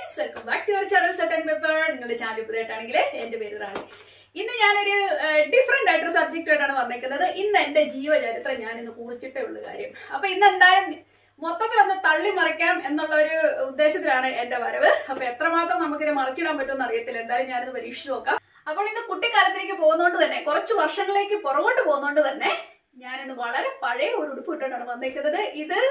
Guys welcome back to your channel set and paper നിങ്ങളുടെ channel പുതിയതായിട്ടാണെങ്കിൽ എന്റെ പേര് റാണി ഇന്ന് ഞാനൊരു ഡിഫറെന്റ് ആയിട്ടൊരു സബ്ജക്റ്റ് ആയിട്ടാണ് വന്നേക്കുന്നത് ഇന്ന് എന്റെ ജീവചരിത്രം ഞാൻ ഇന്ന് കുറിച്ചിട്ടേ ഉള്ളൂ കാര്യം അപ്പൊ ഇന്ന് എന്തായാലും മൊത്തത്തിലൊന്ന് തള്ളി മറിക്കാം എന്നുള്ള ഒരു ഉദ്ദേശത്തിലാണ് എന്റെ വരവ് അപ്പൊ എത്രമാത്രം നമുക്കിത് മറിച്ചിടാൻ പറ്റുമെന്ന് അറിയത്തില്ല എന്തായാലും ഞാനിത് പരീക്ഷിച്ച് നോക്കാം അപ്പോൾ ഇന്ന് കുട്ടിക്കാലത്തേക്ക് പോകുന്നോണ്ട് തന്നെ കുറച്ച് വർഷങ്ങളിലേക്ക് പുറകോട്ട് പോകുന്നോണ്ട് തന്നെ ഞാനിന്ന് വളരെ പഴയ ഒരു ഉടുപ്പ് ഇട്ടിട്ടാണ് വന്നേക്കുന്നത് ഇത്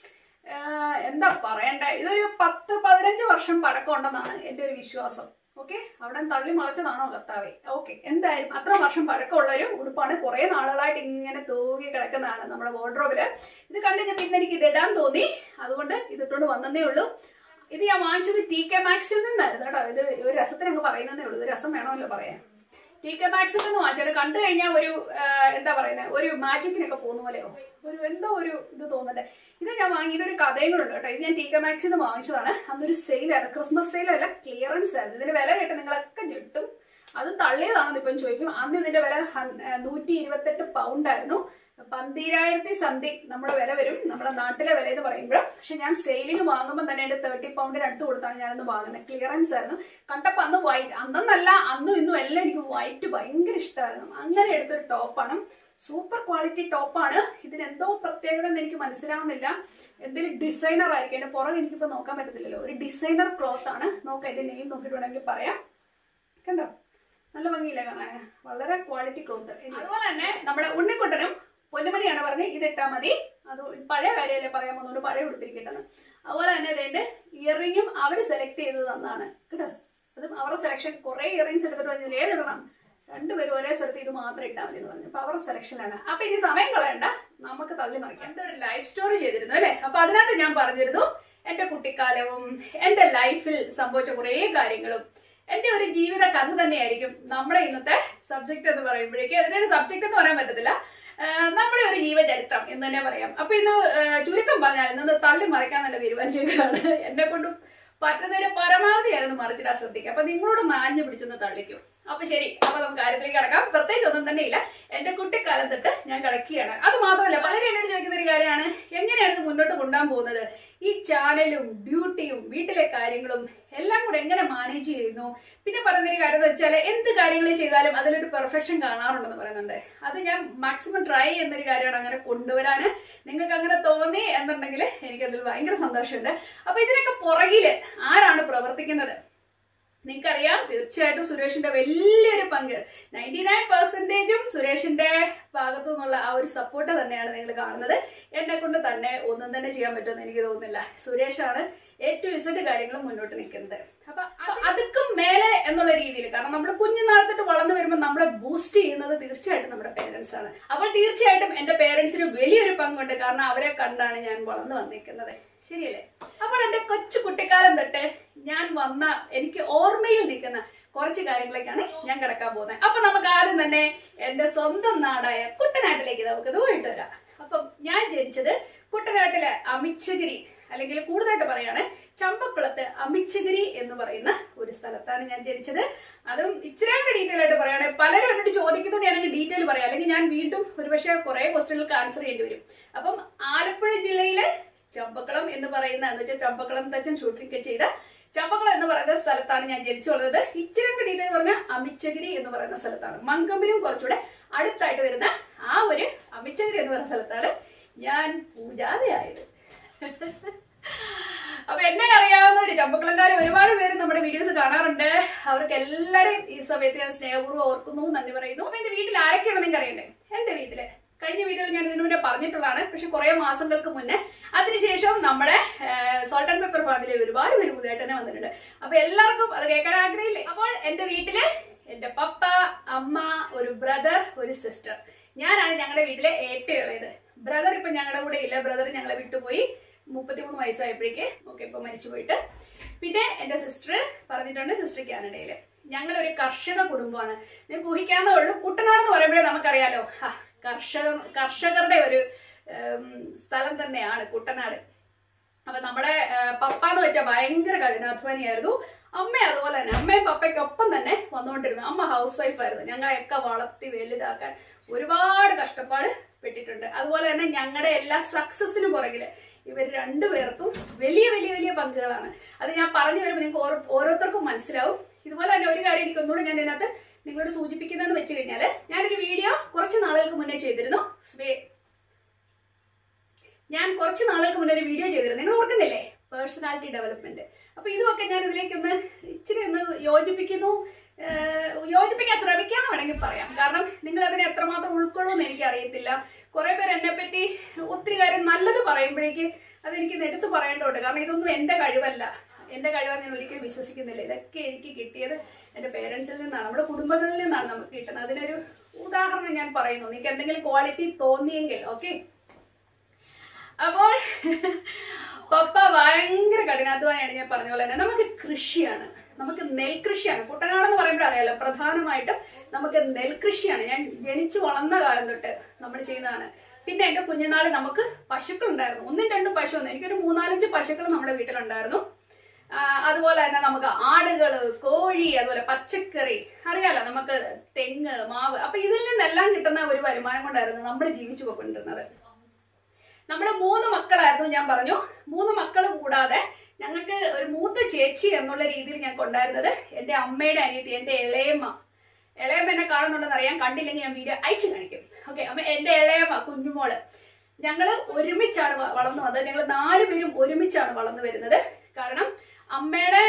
ആഹ് എന്താ പറയണ്ടേ ഇതൊരു പത്ത് പതിനഞ്ച് വർഷം പഴക്കം ഉണ്ടെന്നാണ് എന്റെ ഒരു വിശ്വാസം ഓക്കെ അവിടെ തള്ളി മറിച്ചതാണോ കർത്താവെ ഓക്കെ എന്തായാലും അത്ര വർഷം പഴക്കമുള്ള ഒരു ഉടുപ്പാണ് കുറെ നാളുകളായിട്ട് ഇങ്ങനെ തൂങ്ങി കിടക്കുന്നതാണ് നമ്മുടെ വാർഡ്രോബില് ഇത് കണ്ട് ഞാൻ പിന്നെ എനിക്ക് ഇത് ഇടാൻ തോന്നി അതുകൊണ്ട് ഇതിട്ടുകൊണ്ട് വന്നതേ ഉള്ളൂ ഇത് ഞാൻ വാങ്ങിച്ചത് ടി കെ മാക്സിൽ നിന്നായിരുന്നു കേട്ടോ ഇത് ഒരു രസത്തിന് അങ്ങ് പറയുന്നതേ ഉള്ളൂ ഇത് രസം വേണമല്ലോ പറയാൻ ടി കെ മാക്സിൽ നിന്ന് വാങ്ങിച്ചത് കണ്ടു കഴിഞ്ഞാൽ ഒരു ആ, എന്താ പറയുന്നത് ഒരു മാജിക്കിനൊക്കെ പോകുന്ന പോലെയോ ഒരു എന്തോ ഒരു ഇത് തോന്നുന്നുണ്ട് ഇത് ഞാൻ വാങ്ങിയിട്ട് ഒരു കഥയും കൂടെ ഉണ്ട് കേട്ടോ ഇത് ഞാൻ ടി കെ മാക്സിൽ നിന്ന് വാങ്ങിച്ചതാണ് അന്നൊരു സെയിലായിരുന്നു ക്രിസ്മസ് സെയിലല്ല ക്ലിയറൻസ് ആയിരുന്നു ഇതിന്റെ വില കേട്ട് നിങ്ങളൊക്കെ ഞെട്ടും അത് തള്ളിയതാണെന്ന് ഇപ്പം ചോദിക്കും അന്ന് ഇതിന്റെ വില ഹൺ- ആ, നൂറ്റി ഇരുപത്തെട്ട് പൗണ്ട് ആയിരുന്നു പന്തിരായിരത്തി സംതിങ് നമ്മുടെ വില വരും നമ്മുടെ നാട്ടിലെ വില എന്ന് പറയുമ്പോൾ പക്ഷെ ഞാൻ സെയിലിന് വാങ്ങുമ്പോൾ തന്നെ എന്റെ തേർട്ടി പൗണ്ടിന് അടുത്ത് കൊടുത്താണ് ഞാനന്ന് വാങ്ങുന്നത് ക്ലിയറൻസ് ആയിരുന്നു കണ്ടപ്പോ അന്ന് വൈറ്റ് അന്നല്ല അന്നും ഇന്നും എല്ലാം എനിക്ക് വൈറ്റ് ഭയങ്കര ഇഷ്ടമായിരുന്നു അങ്ങനെ എടുത്തൊരു ടോപ്പാണ് സൂപ്പർ ക്വാളിറ്റി ടോപ്പാണ് ഇതിന് എന്തോ പ്രത്യേകത എന്ന് എനിക്ക് മനസ്സിലാവുന്നില്ല എന്തെങ്കിലും ഡിസൈനർ ആയിരിക്കും എന്റെ പുറകെ എനിക്കിപ്പോ നോക്കാൻ പറ്റത്തില്ലല്ലോ ഒരു ഡിസൈനർ ക്ലോത്ത് ആണ് നോക്കാം എന്റെ നെയിം നോക്കിയിട്ട് വേണമെങ്കിൽ പറയാം കണ്ടോ നല്ല ഭംഗിയില്ല കാണാൻ വളരെ ക്വാളിറ്റി ക്ലോത്ത് അതുപോലെ തന്നെ നമ്മുടെ ഉണ്ണിക്കുട്ടനും പൊന്നുമണിയാണ് പറഞ്ഞ് ഇതിട്ടാ മതി അത് പഴയ കാര്യമല്ലേ പറയാൻ പോകുന്നുണ്ട് പഴയ ഉടുപ്പിരിക്കട്ടെന്ന് അതുപോലെ തന്നെ ഇതേണ്ട് ഇയറിങ്ങും അവർ സെലക്ട് ചെയ്ത് തന്നാണ് കേട്ടോ അതും അവരുടെ സെലക്ഷൻ കുറെ ഇയറിങ്സ് എടുത്തിട്ട് പറഞ്ഞാൽ ഏതിടണം രണ്ടുപേരും ഒരേ സ്ഥലത്ത് ഇത് മാത്രം ഇട്ടാൽ മതി എന്ന് പറഞ്ഞു അപ്പൊ അവരുടെ സെലക്ഷനിലാണ് അപ്പൊ ഇനി സമയം കളയണ്ട നമുക്ക് തള്ളി മറിക്കാം എന്റെ ഒരു ലൈഫ് സ്റ്റോറി ചെയ്തിരുന്നു അല്ലെ അപ്പൊ അതിനകത്ത് ഞാൻ പറഞ്ഞിരുന്നു എന്റെ കുട്ടിക്കാലവും എന്റെ ലൈഫിൽ സംഭവിച്ച കുറേ കാര്യങ്ങളും എന്റെ ഒരു ജീവിത കഥ തന്നെയായിരിക്കും നമ്മുടെ ഇന്നത്തെ സബ്ജക്ട് എന്ന് പറയുമ്പോഴേക്ക് അതിനൊരു സബ്ജക്ട് എന്ന് പറയാൻ പറ്റത്തില്ല ആ, നമ്മുടെ ഒരു ജീവചരിത്രം എന്ന് തന്നെ പറയാം അപ്പൊ ഇന്ന് ആ, ചുരുക്കം പറഞ്ഞാൽ ഇന്ന് തള്ളി മറിക്കാൻ നല്ല തീരുമാനിച്ചേക്കാണ് എന്നെ കൊണ്ട് പറ്റുന്നതിന് പരമാവധി ഞാനൊന്ന് മറിച്ചിടാൻ ശ്രദ്ധിക്കാം അപ്പൊ നിങ്ങളോട് നാഞ്ഞു പിടിച്ചൊന്ന് തള്ളിക്കും അപ്പൊ ശരി അപ്പൊ നമുക്ക് കാര്യത്തിലേക്ക് കിടക്കാം പ്രത്യേകിച്ച് ഒന്നും തന്നെ ഇല്ല എന്റെ കുട്ടിക്കാലം തൊട്ട് ഞാൻ കിടക്കുകയാണ് അത് മാത്രമല്ല പലരും എന്നോട് ചോദിക്കുന്ന ഒരു കാര്യമാണ് എങ്ങനെയാണ് ഇത് മുന്നോട്ട് കൊണ്ടുപോകാൻ പോകുന്നത് ഈ ചാനലും ഡ്യൂട്ടിയും വീട്ടിലെ കാര്യങ്ങളും എല്ലാം കൂടെ എങ്ങനെ മാനേജ് ചെയ്യുന്നു പിന്നെ പറയുന്ന ഒരു കാര്യം എന്ന് വെച്ചാൽ എന്ത് കാര്യങ്ങൾ ചെയ്താലും അതിലൊരു പെർഫെക്ഷൻ കാണാറുണ്ടെന്ന് പറയുന്നുണ്ട് അത് ഞാൻ മാക്സിമം ട്രൈ ചെയ്യുന്നൊരു കാര്യമാണ് അങ്ങനെ കൊണ്ടുവരാന് നിങ്ങൾക്ക് അങ്ങനെ തോന്നി എന്നുണ്ടെങ്കിൽ എനിക്കതിൽ ഭയങ്കര സന്തോഷമുണ്ട് അപ്പൊ ഇതിനൊക്കെ പുറകില് ആരാണ് പ്രവർത്തിക്കുന്നത് നിങ്ങൾക്കറിയാം തീർച്ചയായിട്ടും സുരേഷിന്റെ വലിയൊരു പങ്ക് നയൻറ്റി നയൻ പെർസെന്റേജും സുരേഷിന്റെ ഭാഗത്തു നിന്നുള്ള ആ ഒരു സപ്പോർട്ട് തന്നെയാണ് നിങ്ങൾ കാണുന്നത് എന്നെ കൊണ്ട് തന്നെ ഒന്നും തന്നെ ചെയ്യാൻ പറ്റുമെന്ന് എനിക്ക് തോന്നുന്നില്ല സുരേഷാണ് ഏറ്റവും ഇസഡ് കാര്യങ്ങൾ മുന്നോട്ട് നിൽക്കുന്നത് അപ്പൊ അ- അതുക്കും മേലെ എന്നുള്ള രീതിയിൽ കാരണം നമ്മൾ കുഞ്ഞുനാളത്തോട്ട് വളർന്നു വരുമ്പോൾ നമ്മളെ ബൂസ്റ്റ് ചെയ്യുന്നത് തീർച്ചയായിട്ടും നമ്മുടെ പേരൻസ് ആണ് അപ്പോൾ തീർച്ചയായിട്ടും എന്റെ പേരൻസിന് വലിയൊരു പങ്കുണ്ട് കാരണം അവരെ കണ്ടാണ് ഞാൻ വളർന്നു വന്നിരിക്കുന്നത് ശരിയല്ലേ അപ്പോൾ എന്റെ കൊച്ചു കുട്ടിക്കാലം തൊട്ട് ഞാൻ വന്ന എനിക്ക് ഓർമ്മയിൽ നിൽക്കുന്ന കുറച്ച് കാര്യങ്ങളിലേക്കാണ് ഞാൻ കിടക്കാൻ പോകുന്നത് അപ്പൊ നമുക്ക് ആദ്യം തന്നെ എന്റെ സ്വന്തം നാടായ കുട്ടനാട്ടിലേക്ക് നമുക്ക് ഇത് പോയിട്ട് വരാം അപ്പം ഞാൻ ജനിച്ചത് കുട്ടനാട്ടിലെ അമിച്ചഗിരി അല്ലെങ്കിൽ കൂടുതലായിട്ട് പറയാണ് ചമ്പക്കുളത്ത് അമിച്ചഗിരി എന്ന് പറയുന്ന ഒരു സ്ഥലത്താണ് ഞാൻ ജനിച്ചത് അതും ഇച്ചിരി കൂടെ ഡീറ്റെയിൽ ആയിട്ട് പറയുകയാണെങ്കിൽ പലരും എന്നോട് ചോദിക്കുന്നതുകൊണ്ട് ഞാൻ ഡീറ്റെയിൽ പറയാം അല്ലെങ്കിൽ ഞാൻ വീണ്ടും ഒരുപക്ഷെ കുറെ ക്വസ്റ്റ്യനുകൾക്ക് ആൻസർ ചെയ്യേണ്ടി വരും അപ്പം ആലപ്പുഴ ജില്ലയിലെ ചമ്പക്കുളം എന്ന് പറയുന്ന എന്ന് വെച്ചാൽ ചമ്പക്കുളം തച്ചൻ ഷൂട്ടിംഗ് ചെയ്ത ചമ്പക്കുളം എന്ന് പറയുന്ന സ്ഥലത്താണ് ഞാൻ ജനിച്ചു വളർന്നത് ഇച്ചിരി കൂടി ഡീറ്റെയിൽ പറഞ്ഞ അമിച്ചഗിരി എന്ന് പറയുന്ന സ്ഥലത്താണ് മങ്കമ്പിനും കുറച്ചുകൂടെ അടുത്തായിട്ട് വരുന്ന ആ ഒരു അമിച്ചഗിരി എന്ന് പറയുന്ന സ്ഥലത്താണ് ഞാൻ പൂജാതയായത് അപ്പൊ എന്നെ അറിയാവുന്ന ഒരു ചമ്പക്കുളംകാർ ഒരുപാട് പേര് നമ്മുടെ വീഡിയോസ് കാണാറുണ്ട് അവർക്ക് എല്ലാരും ഈ സമയത്ത് ഞാൻ സ്നേഹപൂർവ്വം ഓർക്കുന്നു നന്ദി പറയുന്നു അപ്പൊ എന്റെ വീട്ടിൽ ആരൊക്കെയാണെന്ന് നിങ്ങൾക്ക് അറിയണ്ടേ എന്റെ വീട്ടില് കഴിഞ്ഞ വീഡിയോയിൽ ഞാൻ ഇതിനു മുന്നേ പറഞ്ഞിട്ടുള്ളതാണ് പക്ഷെ കുറെ മാസങ്ങൾക്ക് മുന്നേ അതിനുശേഷം നമ്മുടെ സോൾട്ട് ആൻഡ് പെപ്പർ ഫാമിലി ഒരുപാട് പേര് പുതിയതായിട്ട് തന്നെ വന്നിട്ടുണ്ട് അപ്പൊ എല്ലാവർക്കും അത് കേൾക്കാൻ ആഗ്രഹമില്ലേ അപ്പോൾ എന്റെ വീട്ടില് എന്റെ പപ്പ അമ്മ ഒരു ബ്രദർ ഒരു സിസ്റ്റർ ഞാനാണ് ഞങ്ങളുടെ വീട്ടിലെ ഏറ്റവും ഇളയത് ബ്രദർ ഇപ്പൊ ഞങ്ങളുടെ കൂടെ ഇല്ല ബ്രദർ ഞങ്ങളെ വിട്ടുപോയി മുപ്പത്തിമൂന്ന് വയസ്സായപ്പോഴേക്ക് ഓക്കെ ഇപ്പൊ മരിച്ചു പോയിട്ട് പിന്നെ എന്റെ സിസ്റ്റർ പറഞ്ഞിട്ടുണ്ട് സിസ്റ്റർ കാനഡയില് ഞങ്ങൾ ഒരു കർഷക കുടുംബമാണ് നിങ്ങൾക്ക് ഊഹിക്കാവുന്നേ ഉള്ളൂ കുട്ടനാട് എന്ന് പറയുമ്പോഴേ നമുക്കറിയാലോ ഹാ, കർഷക കർഷകരുടെ ഒരു ഉം, സ്ഥലം തന്നെയാണ് കുട്ടനാട് അപ്പൊ നമ്മുടെ ആ, പപ്പ എന്ന് വെച്ചാൽ ഭയങ്കര കഠിനാധ്വാനിയായിരുന്നു അമ്മ അതുപോലെ തന്നെ അമ്മയും പപ്പയ്ക്കൊപ്പം തന്നെ വന്നുകൊണ്ടിരുന്നു അമ്മ ഹൗസ് വൈഫ് ആയിരുന്നു ഞങ്ങളെയൊക്കെ വളർത്തി വലുതാക്കാൻ ഒരുപാട് കഷ്ടപ്പാട് പെട്ടിട്ടുണ്ട് അതുപോലെ തന്നെ ഞങ്ങളുടെ എല്ലാ സക്സസിനും പുറകില് ഇവർ രണ്ടുപേർക്കും വലിയ വലിയ വലിയ പങ്കുകളാണ് അത് ഞാൻ പറഞ്ഞു വരുമ്പോൾ നിങ്ങൾക്ക് ഓരോ ഓരോരുത്തർക്കും മനസ്സിലാവും ഇതുപോലെ തന്നെ ഒരു കാര്യം എനിക്ക് ഒന്നുകൂടെ ഞാൻ ഇതിനകത്ത് നിങ്ങളോട് സൂചിപ്പിക്കുന്നതെന്ന് വെച്ച് കഴിഞ്ഞാൽ ഞാനൊരു വീഡിയോ കുറച്ച് നാളുകൾക്ക് മുന്നേ ചെയ്തിരുന്നു വേ- ഞാൻ കുറച്ച് നാളുകൾക്ക് മുന്നേ ഒരു വീഡിയോ ചെയ്തിരുന്നു നിങ്ങൾ ഓർക്കുന്നില്ലേ പേഴ്സണാലിറ്റി ഡെവലപ്മെന്റ് അപ്പൊ ഇതുമൊക്കെ ഞാൻ ഇതിലേക്കൊന്ന് ഇച്ചിരി ഒന്ന് യോജിപ്പിക്കുന്നു ഏഹ് യോജിപ്പിക്കാൻ ശ്രമിക്കാന്ന് വേണമെങ്കിൽ പറയാം കാരണം നിങ്ങൾ അതിനെ എത്രമാത്രം ഉൾക്കൊള്ളുമെന്ന് എനിക്ക് അറിയത്തില്ല കുറെ പേർ എന്നെ പറ്റി ഒത്തിരി കാര്യം നല്ലത് പറയുമ്പോഴേക്ക് അതെനിക്ക് ഇത് എടുത്തു പറയേണ്ടതുണ്ട് കാരണം ഇതൊന്നും എന്റെ കഴിവല്ല എന്റെ കഴിവാന്ന് ഞാൻ ഒരിക്കലും വിശ്വസിക്കുന്നില്ല ഇതൊക്കെ എനിക്ക് കിട്ടിയത് എന്റെ പേരൻസിൽ നിന്നാണ് നമ്മുടെ കുടുംബങ്ങളിൽ നിന്നാണ് നമുക്ക് കിട്ടുന്നത് അതിനൊരു ഉദാഹരണം ഞാൻ പറയുന്നു നിങ്ങൾക്ക് എന്തെങ്കിലും ക്വാളിറ്റി തോന്നിയെങ്കിൽ ഓക്കെ അപ്പോൾ പപ്പ ഭയങ്കര കഠിനാധ്വാനിയാണ് ഞാൻ പറഞ്ഞ പോലെ തന്നെ നമുക്ക് കൃഷിയാണ് നമുക്ക് നെൽകൃഷിയാണ് കുട്ടനാട് എന്ന് പറയുമ്പോൾ അറിയാലോ പ്രധാനമായിട്ടും നമുക്ക് നെൽകൃഷിയാണ് ഞാൻ ജനിച്ചു വളർന്ന കാലം തൊട്ട് നമ്മൾ ചെയ്യുന്നതാണ് പിന്നെ എന്റെ കുഞ്ഞുനാളിൽ നമുക്ക് പശുക്കൾ ഉണ്ടായിരുന്നു ഒന്നും രണ്ടും പശു ഒന്നും എനിക്കൊരു മൂന്നാലഞ്ച് പശുക്കൾ നമ്മുടെ വീട്ടിലുണ്ടായിരുന്നു ആ, അതുപോലെ തന്നെ നമുക്ക് ആടുകള് കോഴി അതുപോലെ പച്ചക്കറി അറിയാലോ നമുക്ക് തെങ്ങ് മാവ് അപ്പൊ ഇതിൽ നിന്നെല്ലാം കിട്ടുന്ന ഒരു വരുമാനം കൊണ്ടായിരുന്നു നമ്മൾ ജീവിച്ചു പോയിക്കൊണ്ടിരുന്നത് നമ്മൾ മൂന്ന് മക്കളായിരുന്നു ഞാൻ പറഞ്ഞു മൂന്ന് മക്കൾ കൂടാതെ ഞങ്ങൾക്ക് ഒരു മൂത്ത ചേച്ചി എന്നുള്ള രീതിയിൽ ഞാൻ കൊണ്ടായിരുന്നത് എന്റെ അമ്മയുടെ അനിയത്തി എന്റെ ഇളയമ്മ ഇളയമ്മ എന്നെ കാണുന്നുണ്ടെന്ന് അറിയാൻ കണ്ടില്ലെങ്കിൽ ഞാൻ വീഡിയോ അയച്ചു കാണിക്കും ഓക്കെ അമ്മ എന്റെ ഇളയമ്മ കുഞ്ഞുമോള് ഞങ്ങള് ഒരുമിച്ചാണ് വ- വളർന്നു വന്നത് ഞങ്ങൾ നാലുപേരും ഒരുമിച്ചാണ് വളർന്നു വരുന്നത് കാരണം അമ്മയുടെ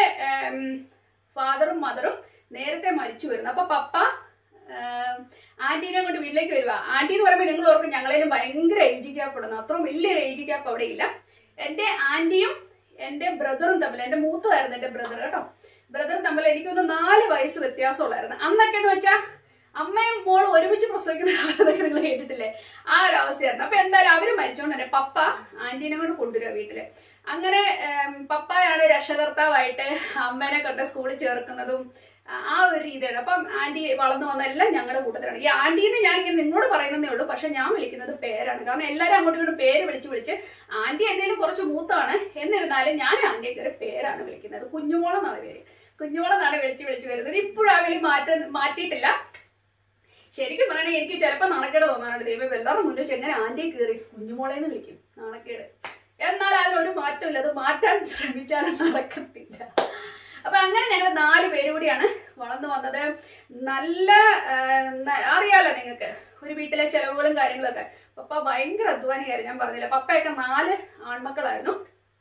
ഫാദറും മദറും നേരത്തെ മരിച്ചു വരുന്നു അപ്പൊ പപ്പ ആം, ആന്റീനെ കൊണ്ട് വീട്ടിലേക്ക് വരുക ആന്റി എന്ന് പറയുമ്പോൾ നിങ്ങൾ ഓർക്കും ഞങ്ങളേലും ഭയങ്കര ഏജ് ഗ്യാപ്പ് ഉണ്ടെന്ന് അത്രയും വലിയൊരു ഏജ് ഗ്യാപ്പ് അവിടെ ഇല്ല എന്റെ ആന്റിയും എന്റെ ബ്രദറും തമ്മിൽ എന്റെ മൂത്തമായിരുന്നു എന്റെ ബ്രദർ കേട്ടോ ബ്രദർ തമ്മിൽ എനിക്കൊന്ന് നാല് വയസ്സ് വ്യത്യാസമുള്ളായിരുന്നു അന്നൊക്കെ എന്ന് വെച്ചാൽ അമ്മയും മോളും ഒരുമിച്ച് പ്രസവിക്കുന്ന കാലത്തൊക്കെ നിങ്ങൾ കേട്ടിട്ടില്ലേ ആ ഒരു അവസ്ഥയായിരുന്നു അപ്പൊ എന്തായാലും അവര് മരിച്ചോണ്ട് തന്നെ പപ്പ ആന്റീനെ കൊണ്ട് കൊണ്ടുവരിക വീട്ടില് അങ്ങനെ ഉം, പപ്പായാണ് രക്ഷകർത്താവായിട്ട് അമ്മേനെ കൊണ്ട് സ്കൂളിൽ ചേർക്കുന്നതും ആ ആ ഒരു രീതിയാണ് അപ്പം ആന്റി വളർന്നു വന്ന എല്ലാം ഞങ്ങളുടെ കൂട്ടത്തിലാണ് ഈ ആന്റിന്ന് ഞാൻ ഇങ്ങനെ നിന്നോട് പറയുന്നതേ ഉള്ളൂ പക്ഷെ ഞാൻ വിളിക്കുന്നത് പേരാണ് കാരണം എല്ലാവരും അങ്ങോട്ടും ഇങ്ങോട്ടും പേര് വിളിച്ച് വിളിച്ച് ആന്റി എന്തെങ്കിലും കുറച്ച് മൂത്താണ് എന്നിരുന്നാലും ഞാൻ ആന്റിയെ കയറി പേരാണ് വിളിക്കുന്നത് കുഞ്ഞുമോളെന്നാണ് പേര് കുഞ്ഞുമോളെന്നാണ് വിളിച്ച് വിളിച്ച് വരുന്നത് ഇപ്പോഴും ആ വിളി മാറ്റ മാറ്റിയിട്ടില്ല ശരിക്കും പറയണേ എനിക്ക് ചിലപ്പോൾ നാണക്കേട് തോന്നാറുണ്ട് ദൈവം എല്ലാവരുടെ മുന്നിൽ വെച്ച് എങ്ങനെ ആന്റിയെ കയറി കുഞ്ഞുമോളേന്ന് വിളിക്കും നാണക്കേട് എന്നാൽ അതിനൊരു മാറ്റമില്ല അത് മാറ്റാൻ ശ്രമിച്ചാലും നടക്കത്തില്ല അപ്പൊ അങ്ങനെ ഞങ്ങൾ നാല് പേര് കൂടിയാണ് വളർന്നു വന്നത് നല്ല ആ, ന- അറിയാലോ നിങ്ങൾക്ക് ഒരു വീട്ടിലെ ചെലവുകളും കാര്യങ്ങളൊക്കെ പപ്പ ഭയങ്കര അധ്വാനിയായിരുന്നു ഞാൻ പറഞ്ഞില്ല പപ്പയൊക്കെ നാല് ആൺമക്കളായിരുന്നു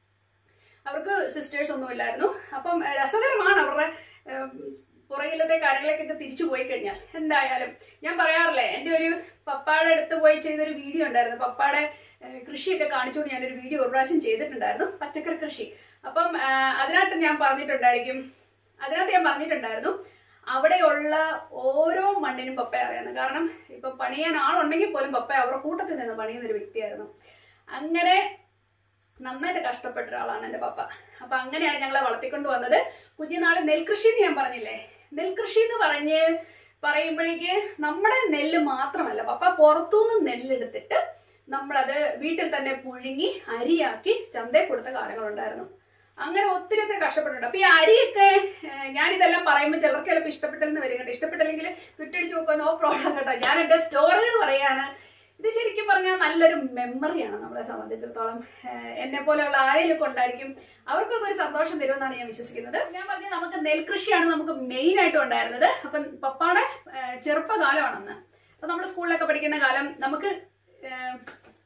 അവർക്ക് സിസ്റ്റേഴ്സ് ഒന്നും ഇല്ലായിരുന്നു അപ്പം ഏഹ്, രസകരമാണ് അവരുടെ ഏഹ്, പുറകിലത്തെ കാര്യങ്ങളൊക്കെ തിരിച്ചു പോയി കഴിഞ്ഞാൽ എന്തായാലും ഞാൻ പറയാറില്ലേ എൻ്റെ ഒരു പപ്പായുടെ അടുത്ത് പോയി ചെയ്തൊരു വീഡിയോ ഉണ്ടായിരുന്നു പപ്പായുടെ ഏഹ്, കൃഷിയൊക്കെ കാണിച്ചുകൊണ്ട് ഞാനൊരു വീഡിയോ ഒരു പ്രാവശ്യം ചെയ്തിട്ടുണ്ടായിരുന്നു പച്ചക്കറി കൃഷി അപ്പം ഏഹ്, അതിനകത്ത് ഞാൻ പറഞ്ഞിട്ടുണ്ടായിരിക്കും അതിനകത്ത് ഞാൻ പറഞ്ഞിട്ടുണ്ടായിരുന്നു അവിടെയുള്ള ഓരോ മണ്ണിനും പപ്പ അറിയാവുന്നത് കാരണം ഇപ്പൊ പണിയാൻ ആളുണ്ടെങ്കിൽ പോലും പപ്പ അവരുടെ കൂട്ടത്തിൽ നിന്ന് പണിയുന്ന ഒരു വ്യക്തിയായിരുന്നു അങ്ങനെ നന്നായിട്ട് കഷ്ടപ്പെട്ട ഒരാളാണ് എൻ്റെ പപ്പ അപ്പൊ അങ്ങനെയാണ് ഞങ്ങളെ വളർത്തിക്കൊണ്ട് വന്നത് കുഞ്ഞുനാള് നെൽകൃഷി എന്ന് ഞാൻ പറഞ്ഞില്ലേ നെൽകൃഷി എന്ന് പറഞ്ഞ് പറയുമ്പോഴേക്ക് നമ്മുടെ നെല്ല് മാത്രമല്ല പപ്പ പുറത്തുനിന്ന് നെല്ലെടുത്തിട്ട് നമ്മളത് വീട്ടിൽ തന്നെ പുഴുങ്ങി അരിയാക്കി ചന്തയിൽ കൊടുത്ത കാലങ്ങളുണ്ടായിരുന്നു അങ്ങനെ ഒത്തിരി ഒത്തിരി കഷ്ടപ്പെട്ടിട്ടുണ്ട് അപ്പൊ ഈ അരിയൊക്കെ ഏഹ്, ഞാനിതെല്ലാം പറയുമ്പോൾ ചിലർക്ക് ചിലപ്പോൾ ഇഷ്ടപ്പെട്ടില്ലെന്ന് വരും കേട്ടോ ഇഷ്ടപ്പെട്ടില്ലെങ്കിൽ വിട്ടടിച്ച് നോക്കാൻ നോ പ്രോബ്ലം കേട്ടോ ഞാൻ എന്റെ സ്റ്റോറികൾ പറയാണ് ഇത് ശരിക്കും പറഞ്ഞാൽ നല്ലൊരു മെമ്മറിയാണ് നമ്മളെ സംബന്ധിച്ചിടത്തോളം ഏഹ് എന്നെ പോലെയുള്ള ആരെങ്കിലും ഉണ്ടായിരിക്കും അവർക്കൊക്കെ ഒരു സന്തോഷം തരുമെന്നാണ് ഞാൻ വിശ്വസിക്കുന്നത് ഞാൻ പറഞ്ഞ നമുക്ക് നെൽകൃഷിയാണ് നമുക്ക് മെയിൻ ആയിട്ട് ഉണ്ടായിരുന്നത് അപ്പം പപ്പാടെ ഏഹ് ചെറുപ്പകാലമാണെന്ന് അപ്പൊ നമ്മൾ സ്കൂളിലൊക്കെ പഠിക്കുന്ന കാലം നമുക്ക് ഏഹ്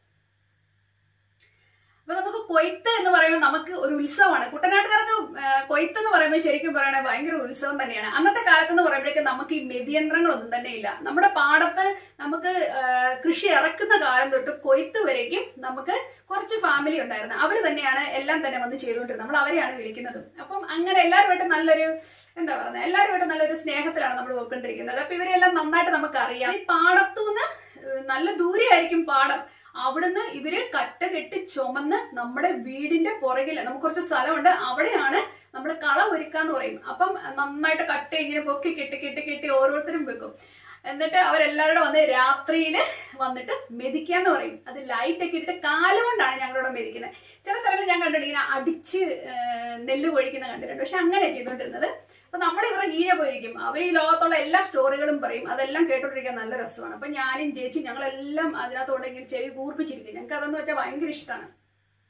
അപ്പൊ നമുക്ക് കൊയ്ത്ത് എന്ന് പറയുമ്പോൾ നമുക്ക് ഒരു ഉത്സവമാണ് കുട്ടനാട്ടുകാർക്ക് ആ, കൊയ്ത്ത് എന്ന് പറയുമ്പോൾ ശരിക്കും പറയണേ ഭയങ്കര ഉത്സവം തന്നെയാണ് അന്നത്തെ കാലത്ത് എന്ന് പറയുമ്പോഴേക്കും നമുക്ക് ഈ മെതിയന്ത്രങ്ങളൊന്നും തന്നെ ഇല്ല നമ്മുടെ പാടത്ത് നമുക്ക് ആ, കൃഷി ഇറക്കുന്ന കാലം തൊട്ട് കൊയ്ത്ത് വരേക്കും നമുക്ക് കുറച്ച് ഫാമിലി ഉണ്ടായിരുന്നു അവർ തന്നെയാണ് എല്ലാം തന്നെ വന്ന് ചെയ്തുകൊണ്ടിരുന്നത് നമ്മൾ അവരെയാണ് വിളിക്കുന്നതും അപ്പം അങ്ങനെ എല്ലാവരുമായിട്ട് നല്ലൊരു എന്താ പറയുന്നത് എല്ലാവരുമായിട്ട് നല്ലൊരു സ്നേഹത്തിലാണ് നമ്മൾ പോയിക്കൊണ്ടിരിക്കുന്നത് അപ്പൊ ഇവരെല്ലാം നന്നായിട്ട് നമുക്ക് അറിയാം ഈ പാടത്തുനിന്ന് ഏഹ് നല്ല ദൂരെയായിരിക്കും പാടം അവിടുന്ന് ഇവര് കറ്റ കെട്ടി ചുമന്ന് നമ്മുടെ വീടിന്റെ പുറകില് നമുക്ക് കുറച്ച് സ്ഥലമുണ്ട് അവിടെയാണ് നമ്മൾ കള ഒരുക്കാന്ന് പറയും അപ്പം നന്നായിട്ട് കറ്റ ഇങ്ങനെ പൊക്കി കെട്ടി കെട്ടി കെട്ടി ഓരോരുത്തരും വെക്കും എന്നിട്ട് അവരെല്ലാവരും വന്ന് രാത്രിയില് വന്നിട്ട് മെതിക്കാന്ന് പറയും അത് ലൈറ്റ് ഒക്കെ ഇട്ടിട്ട് കാലുകൊണ്ടാണ് ഞങ്ങളിവിടെ മെതിക്കുന്നത് ചില സ്ഥലങ്ങളിൽ ഞാൻ കണ്ടിട്ടുണ്ട് ഇങ്ങനെ അടിച്ച് ഏഹ്, നെല്ല് കൊഴിക്കുന്ന കണ്ടിട്ടുണ്ട് പക്ഷെ അങ്ങനെ ചെയ്തുകൊണ്ടിരുന്നത് അപ്പൊ നമ്മൾ ഇവരുടെ ഈനെ പോയിരിക്കും അവർ ഈ ലോകത്തുള്ള എല്ലാ സ്റ്റോറികളും പറയും അതെല്ലാം കേട്ടോണ്ടിരിക്കാൻ നല്ല രസമാണ് അപ്പൊ ഞാനും ചേച്ചി ഞങ്ങളെല്ലാം അതിനകത്തോടെ ഇങ്ങനെ ചെവി കൂർപ്പിച്ചിരിക്കും ഞങ്ങൾക്ക് അതെന്ന് വെച്ചാൽ ഭയങ്കര ഇഷ്ടമാണ്